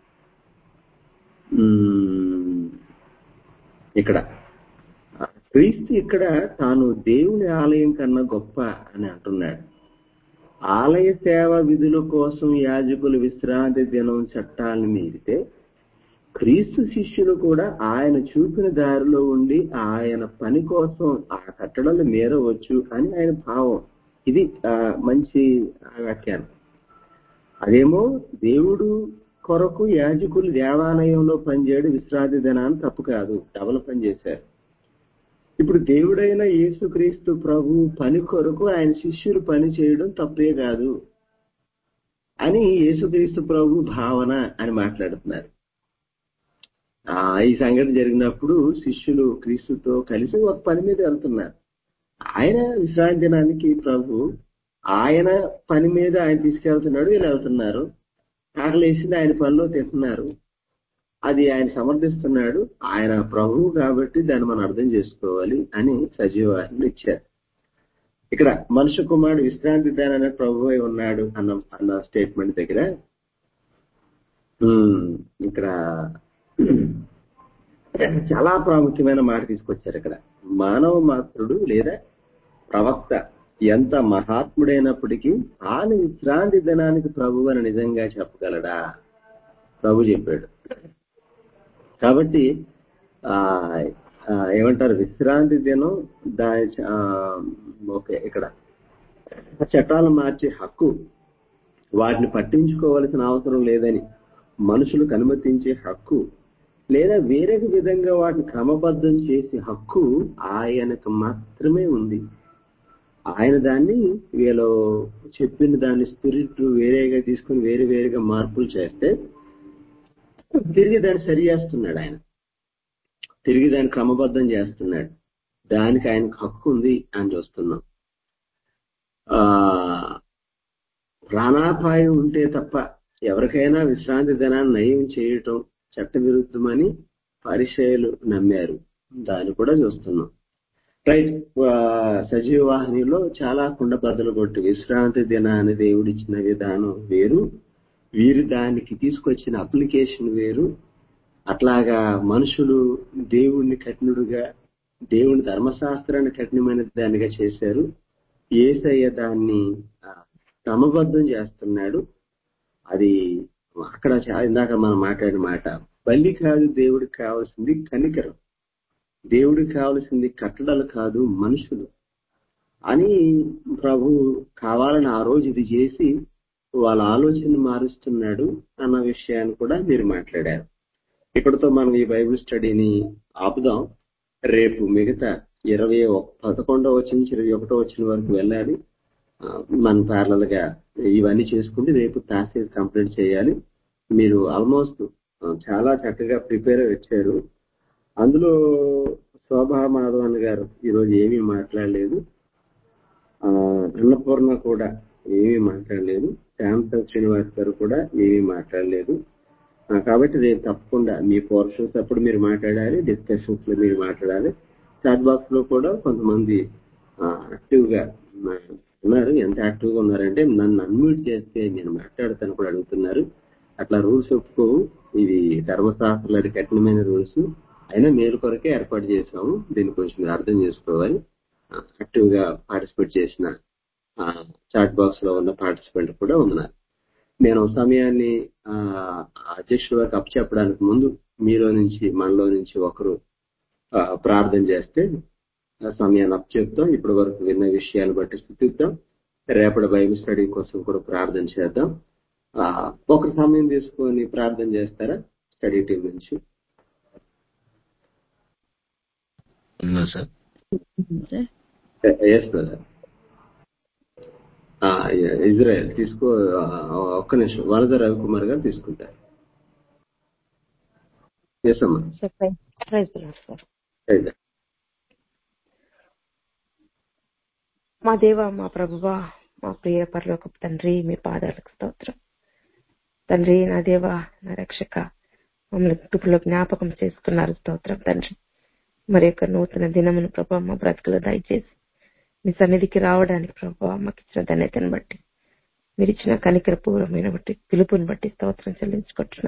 ఉమ్, ఇక్కడ క్రీస్తు ఇక్కడ తాను దేవుని ఆలయం కన్నా గొప్ప అని అంటున్నాడు ఆలయ సేవ విధుల కోసం యాజకులు విశ్రాంతి దినం చట్టాలను మీరితే క్రీస్తు శిష్యులు కూడా ఆయన చూపిన దారిలో ఉండి ఆయన పని కోసం ఆ కట్టడలు మీరవచ్చు అని ఆయన భావం ఇది ఆ, మంచి వ్యాఖ్యానం అదేమో దేవుడు కొరకు యాజకులు దేవాలయంలో పనిచేయడం విశ్రాంతి దినాన్ని తప్పు కాదు డబల్ పని చేశారు ఇప్పుడు దేవుడైన యేసుక్రీస్తు ప్రభు పని కొరకు ఆయన శిష్యులు పని చేయడం తప్పే కాదు అని యేసుక్రీస్తు ప్రభు భావన అని మాట్లాడుతున్నారు ఆ ఈ సంఘటన జరిగినప్పుడు శిష్యులు క్రీస్తుతో కలిసి ఒక పని మీద వెళ్తున్నారు ఆయన విశ్రాంతి దినానికి ప్రభు ఆయన పని మీద ఆయన తీసుకెళ్తున్నాడు వీళ్ళు వెళ్తున్నారు ఆకలేసింది ఆయన పనిలో తింటున్నారు అది ఆయన సమర్థిస్తున్నాడు ఆయన ప్రభువు కాబట్టి దాన్ని మనం అర్థం చేసుకోవాలి అని సజీవాహిని ఇచ్చారు ఇక్కడ మనుష్య కుమారుడు విశ్రాంతి దాని ప్రభు అయి ఉన్నాడు అన్న అన్న స్టేట్మెంట్ దగ్గర ఉమ్, ఇక్కడ చాలా ప్రాముఖ్యమైన మాట తీసుకొచ్చారు ఇక్కడ మానవ మాత్రుడు లేదా ప్రవక్త ఎంత మహాత్ముడైనప్పటికీ తాను విశ్రాంతి దినానికి ప్రభు అని నిజంగా చెప్పగలడా ప్రభు చెప్పాడు కాబట్టి ఆ ఆ, ఏమంటారు విశ్రాంతి దినం దాని ఆ, ఓకే ఇక్కడ చట్టాలు మార్చే హక్కు వాటిని పట్టించుకోవాల్సిన అవసరం లేదని మనుషులకు అనుమతించే హక్కు లేదా వేరే విధంగా వాటిని క్రమబద్ధం చేసే హక్కు ఆయనకు మాత్రమే ఉంది ఆయన దాన్ని వీళ్ళు చెప్పిన దాన్ని స్పిరిట్ వేరేగా తీసుకుని వేరే వేరేగా మార్పులు చేస్తే తిరిగి దాన్ని సరి చేస్తున్నాడు ఆయన తిరిగి దాన్ని క్రమబద్ధం చేస్తున్నాడు దానికి ఆయనకు హక్కు ఉంది అని చూస్తున్నాం ఆ ప్రాణాపాయం ఉంటే తప్ప ఎవరికైనా విశ్రాంతి దినాన్ని నయం చేయటం చట్ట విరుద్ధమని పరిచయలు నమ్మారు దాన్ని కూడా చూస్తున్నాం రైట్ సజీవ వాహినిలో చాలా కుండ బద్దలు కొట్టి విశ్రాంతి దినాన్ని దేవుడిచ్చిన విధానం వేరు వీరు దానికి తీసుకొచ్చిన అప్లికేషన్ వేరు అట్లాగా మనుషులు దేవుణ్ణి కఠినుడుగా దేవుని ధర్మశాస్త్రాన్ని కఠినమైన దానిగా చేశారు ఏసయ్య దాన్ని ఆ, క్రమబద్ధం చేస్తున్నాడు అది అక్కడ చా- ఇందాక మనం మాట్లాడిన మాట బలి కాదు దేవుడికి కావాల్సింది కనికరం దేవుడికి కావాల్సింది కట్టడలు కాదు మనుషులు అని ప్రభు కావాలని ఆ రోజు ఇది చేసి వాళ్ళ ఆలోచన మారుస్తున్నాడు అన్న విషయాన్ని కూడా మీరు మాట్లాడారు ఇక్కడతో మనం ఈ బైబిల్ స్టడీని ఆపుదాం రేపు మిగతా ఇరవై ఒక- పదకొండవ వచ్చిన నుంచి ఇరవై ఒకటో వచ్చిన వరకు వెళ్ళాలి ఆ, మన ప్యారలల్ గా ఇవన్నీ చేసుకుంటే రేపు తాసీస్ కంప్లీట్ చేయాలి మీరు ఆల్మోస్ట్ చాలా చక్కగా ప్రిపేర్ వచ్చారు అందులో శోభా మాధవన్ గారు ఈరోజు ఏమీ మాట్లాడలేదు ఆ, అన్నపూర్ణ కూడా ఏమీ మాట్లాడలేదు శాంతం శ్రీనివాస్ గారు కూడా ఏమీ మాట్లాడలేదు ఆ, కాబట్టి రేపు తప్పకుండా మీ పోర్షన్స్ అప్పుడు మీరు మాట్లాడాలి డిస్కషన్స్ లో మీరు మాట్లాడాలి చాట్ బాక్స్ లో కూడా కొంతమంది యాక్టివ్ గా ఆ, ఉన్నారు ఎంత యాక్టివ్ గా ఉన్నారంటే నన్ను అన్మ్యూట్ చేస్తే నేను మాట్లాడతాను కూడా అడుగుతున్నారు అట్లా రూల్స్ ఒప్పుకోవు ఇవి ధర్మశాస్త్రాలు కఠినమైన రూల్స్ అయినా మేలు కొరకే ఏర్పాటు చేసాము దీన్ని కొంచెం మీరు అర్థం చేసుకోవాలి యాక్టివ్ గా పార్టిసిపేట్ చేసిన చాట్ బాక్స్ లో ఉన్న పార్టిసిపెంట్ కూడా ఉన్నారు నేను సమయాన్ని ఆ, అధ్యక్షుల వారికి అప్పచెప్పడానికి ముందు మీలో నుంచి మనలో నుంచి ఒకరు ఆ, ప్రార్థన చేస్తే ఆ సమయాన్ని అప్పచెప్తాం ఇప్పటి వరకు విన్న విషయాలు బట్టి స్థుతిద్దాం రేపటి బైబిల్ స్టడీ కోసం కూడా ప్రార్థన చేద్దాం ఆ, ఒక సమయం తీసుకొని ప్రార్థన చేస్తారా స్టడీ టీం నుంచి ఉన్నా sir sir yes brother Israel తీసుకో ఆ, ఒక్క నిమిషం వరద రవికుమార్ గారు తీసుకుంటారు ఎస్ అమ్మా sir praise praise the Lord sir right. మా దేవ మా ప్రభువా మా ప్రియ పరలోకపు తండ్రి మీ పాదాలకు స్తోత్రం తండ్రి నా దేవ నా రక్షక మమ్మల్ని కృపలో జ్ఞాపకం చేసుకున్నారు స్తోత్రం తండ్రి మరి యొక్క నూతన దినమును ప్రభావ మా బ్రతుకులో దయచేసి మీ సన్నిధికి రావడానికి ప్రభావ మాకు ఇచ్చిన ధన్యతను బట్టి మీరు ఇచ్చిన కనికర పూర్వమైన బట్టి పిలుపుని బట్టి స్తోత్రం చెల్లించుకుంటున్నా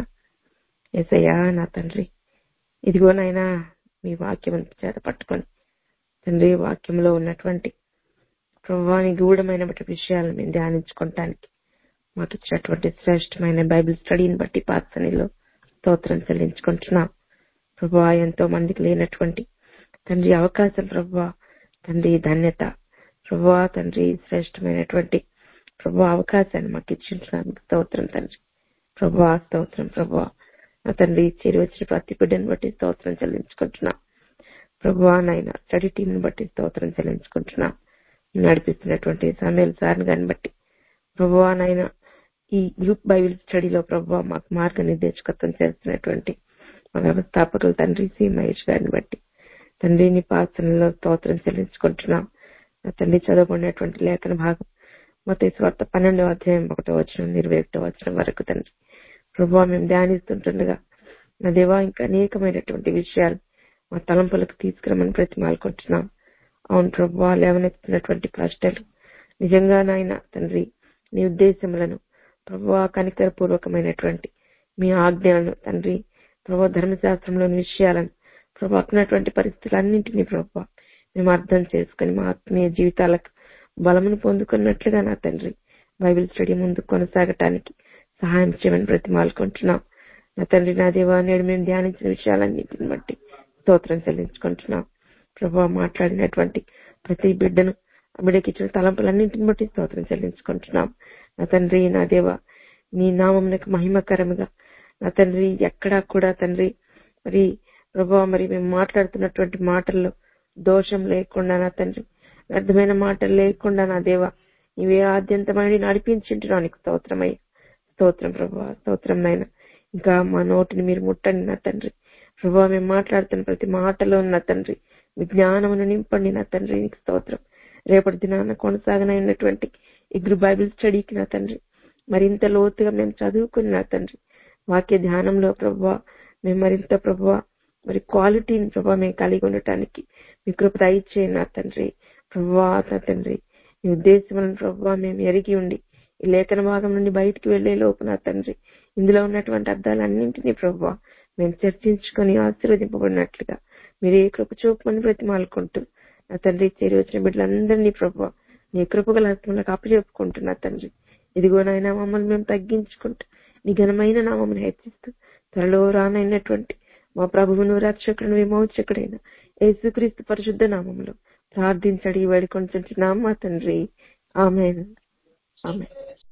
ఏసయ్యా నా తండ్రి ఇదిగోనైనా మీ వాక్యం చేత పట్టుకొని తండ్రి వాక్యంలో ఉన్నటువంటి ప్రభావాని గూఢమైన విషయాలను మేము ధ్యానించుకోవటానికి మాకు ఇచ్చినటువంటి శ్రేష్టమైన బైబిల్ స్టడీని బట్టి పాత్సనిలో స్తోత్రం చెల్లించుకుంటున్నాం ప్రభా ఎంతో మందికి లేనటువంటి తండ్రి అవకాశం ప్రభా తండ్రి ధన్యత ప్రభా తండ్రి శ్రేష్టమైనటువంటి ప్రభా అవకాశాన్ని మాకు ఇచ్చించినందుకు స్తోత్రం తండ్రి ప్రభా స్తోత్రం ప్రభా నా తండ్రి చేరి వచ్చిన ప్రతి బిడ్డను బట్టి స్తోత్రం చెల్లించుకుంటున్నాం ప్రభా నాయన స్టడీ టీంని బట్టి స్తోత్రం చెల్లించుకుంటున్నాం నడిపిస్తున్నటువంటి సమయాల సార్ని గాని బట్టి ప్రభా నాయన ఈ గ్రూప్ బైబిల్ స్టడీలో ప్రభా మాకు మార్గనిర్దేశకత్వం చేస్తున్నటువంటి మా వ్యవస్థాపకులు తండ్రి సి మహేష్ గారిని బట్టి తండ్రి నీ పాసనలో స్తోత్రం చెల్లించుకుంటున్నాం నా తండ్రి చదువుకునేటువంటి లేఖన భాగం మొత్తం స్వార్థ పన్నెండవ అధ్యాయం ఒకటో వచ్చిన ఇరవై ఒకటో వచ్చిన వరకు తండ్రి ప్రభావ మేము ధ్యానిస్తుంటుండగా నా దేవా ఇంకా అనేకమైనటువంటి విషయాలు మా తలంపులకు తీసుకురమని ప్రతిమాలుకుంటున్నాం అవును ప్రభావ లేవనెత్తున్నటువంటి ప్రశ్నలు నిజంగా నాయన తండ్రి నీ ఉద్దేశములను ప్రభావ కనికర పూర్వకమైనటువంటి మీ ఆజ్ఞలను తండ్రి ప్రభావ ధర్మశాస్త్రంలోని విషయాలను ప్రభావ అక్కనటువంటి పరిస్థితులన్నింటినీ ప్రభావ మేము అర్థం చేసుకుని మా ఆత్మీయ జీవితాలకు బలమును పొందుకున్నట్లుగా నా తండ్రి బైబిల్ స్టడీ ముందు కొనసాగటానికి సహాయం చేయమని బ్రతిమాలుకుంటున్నాం నా తండ్రి నా దేవా నేడు మేము ధ్యానించిన విషయాలన్నింటిని బట్టి స్తోత్రం చెల్లించుకుంటున్నాం ప్రభావ మాట్లాడినటువంటి ప్రతి బిడ్డను ఆ బిడ్డకి ఇచ్చిన తలంపులన్నింటిని బట్టి స్తోత్రం చెల్లించుకుంటున్నాం నా తండ్రి నా దేవ నీ నామమునకు మహిమకరముగా నా తండ్రి ఎక్కడా కూడా తండ్రి మరి ప్రభావ మరి మేము మాట్లాడుతున్నటువంటి మాటల్లో దోషం లేకుండా నా తండ్రి వ్యర్థమైన మాటలు లేకుండా నా దేవ నీవే ఆద్యంతమైన నడిపించుంటున్నావు నీకు స్తోత్రమై స్తోత్రం ప్రభా స్తోత్రం నాయన ఇంకా మా నోటిని మీరు ముట్టండి నా తండ్రి ప్రభావ మేము మాట్లాడుతున్న ప్రతి మాటలో నా తండ్రి మీ జ్ఞానమును నింపండి నా తండ్రి నీకు స్తోత్రం రేపటి దినాన కొనసాగనైనటువంటి ఇగ్రు బైబిల్ స్టడీకి నా తండ్రి మరింత లోతుగా మేము చదువుకుని నా తండ్రి వాక్య ధ్యానంలో ప్రభా మేము మరింత ప్రభా మరి క్వాలిటీని ప్రభా మేము కలిగి ఉండటానికి మీ కృప దయచేయండి నా తండ్రి ప్రభా నా తండ్రి మీ ఉద్దేశములను ప్రభా మేము ఎరిగి ఉండి ఈ లేఖన భాగం నుండి బయటికి వెళ్లే లోపు నా తండ్రి ఇందులో ఉన్నటువంటి అర్థాలన్నింటినీ ప్రభా మేము చర్చించుకొని ఆశీర్వదింపబడినట్లుగా మీరు ఏ కృప చూపమని బ్రతిమాలుకుంటూ నా తండ్రి చేరి వచ్చిన బిడ్డలందరినీ ప్రభా నీ కృపగల హస్తములకు అప్పచెప్పుకుంటున్నా తండ్రి ఇదిగో నాయన మమ్మల్ని మేము తగ్గించుకుంటూ నీ ఘనమైన నామమును హెచ్చిస్తూ త్వరలో రానైనటువంటి మా ప్రభువును రక్షకుడు విమోచకుడైన యేసుక్రీస్తు పరిశుద్ధ నామములో ప్రార్థించడి వేడుకొని మా తండ్రి ఆమెన్ ఆమెన్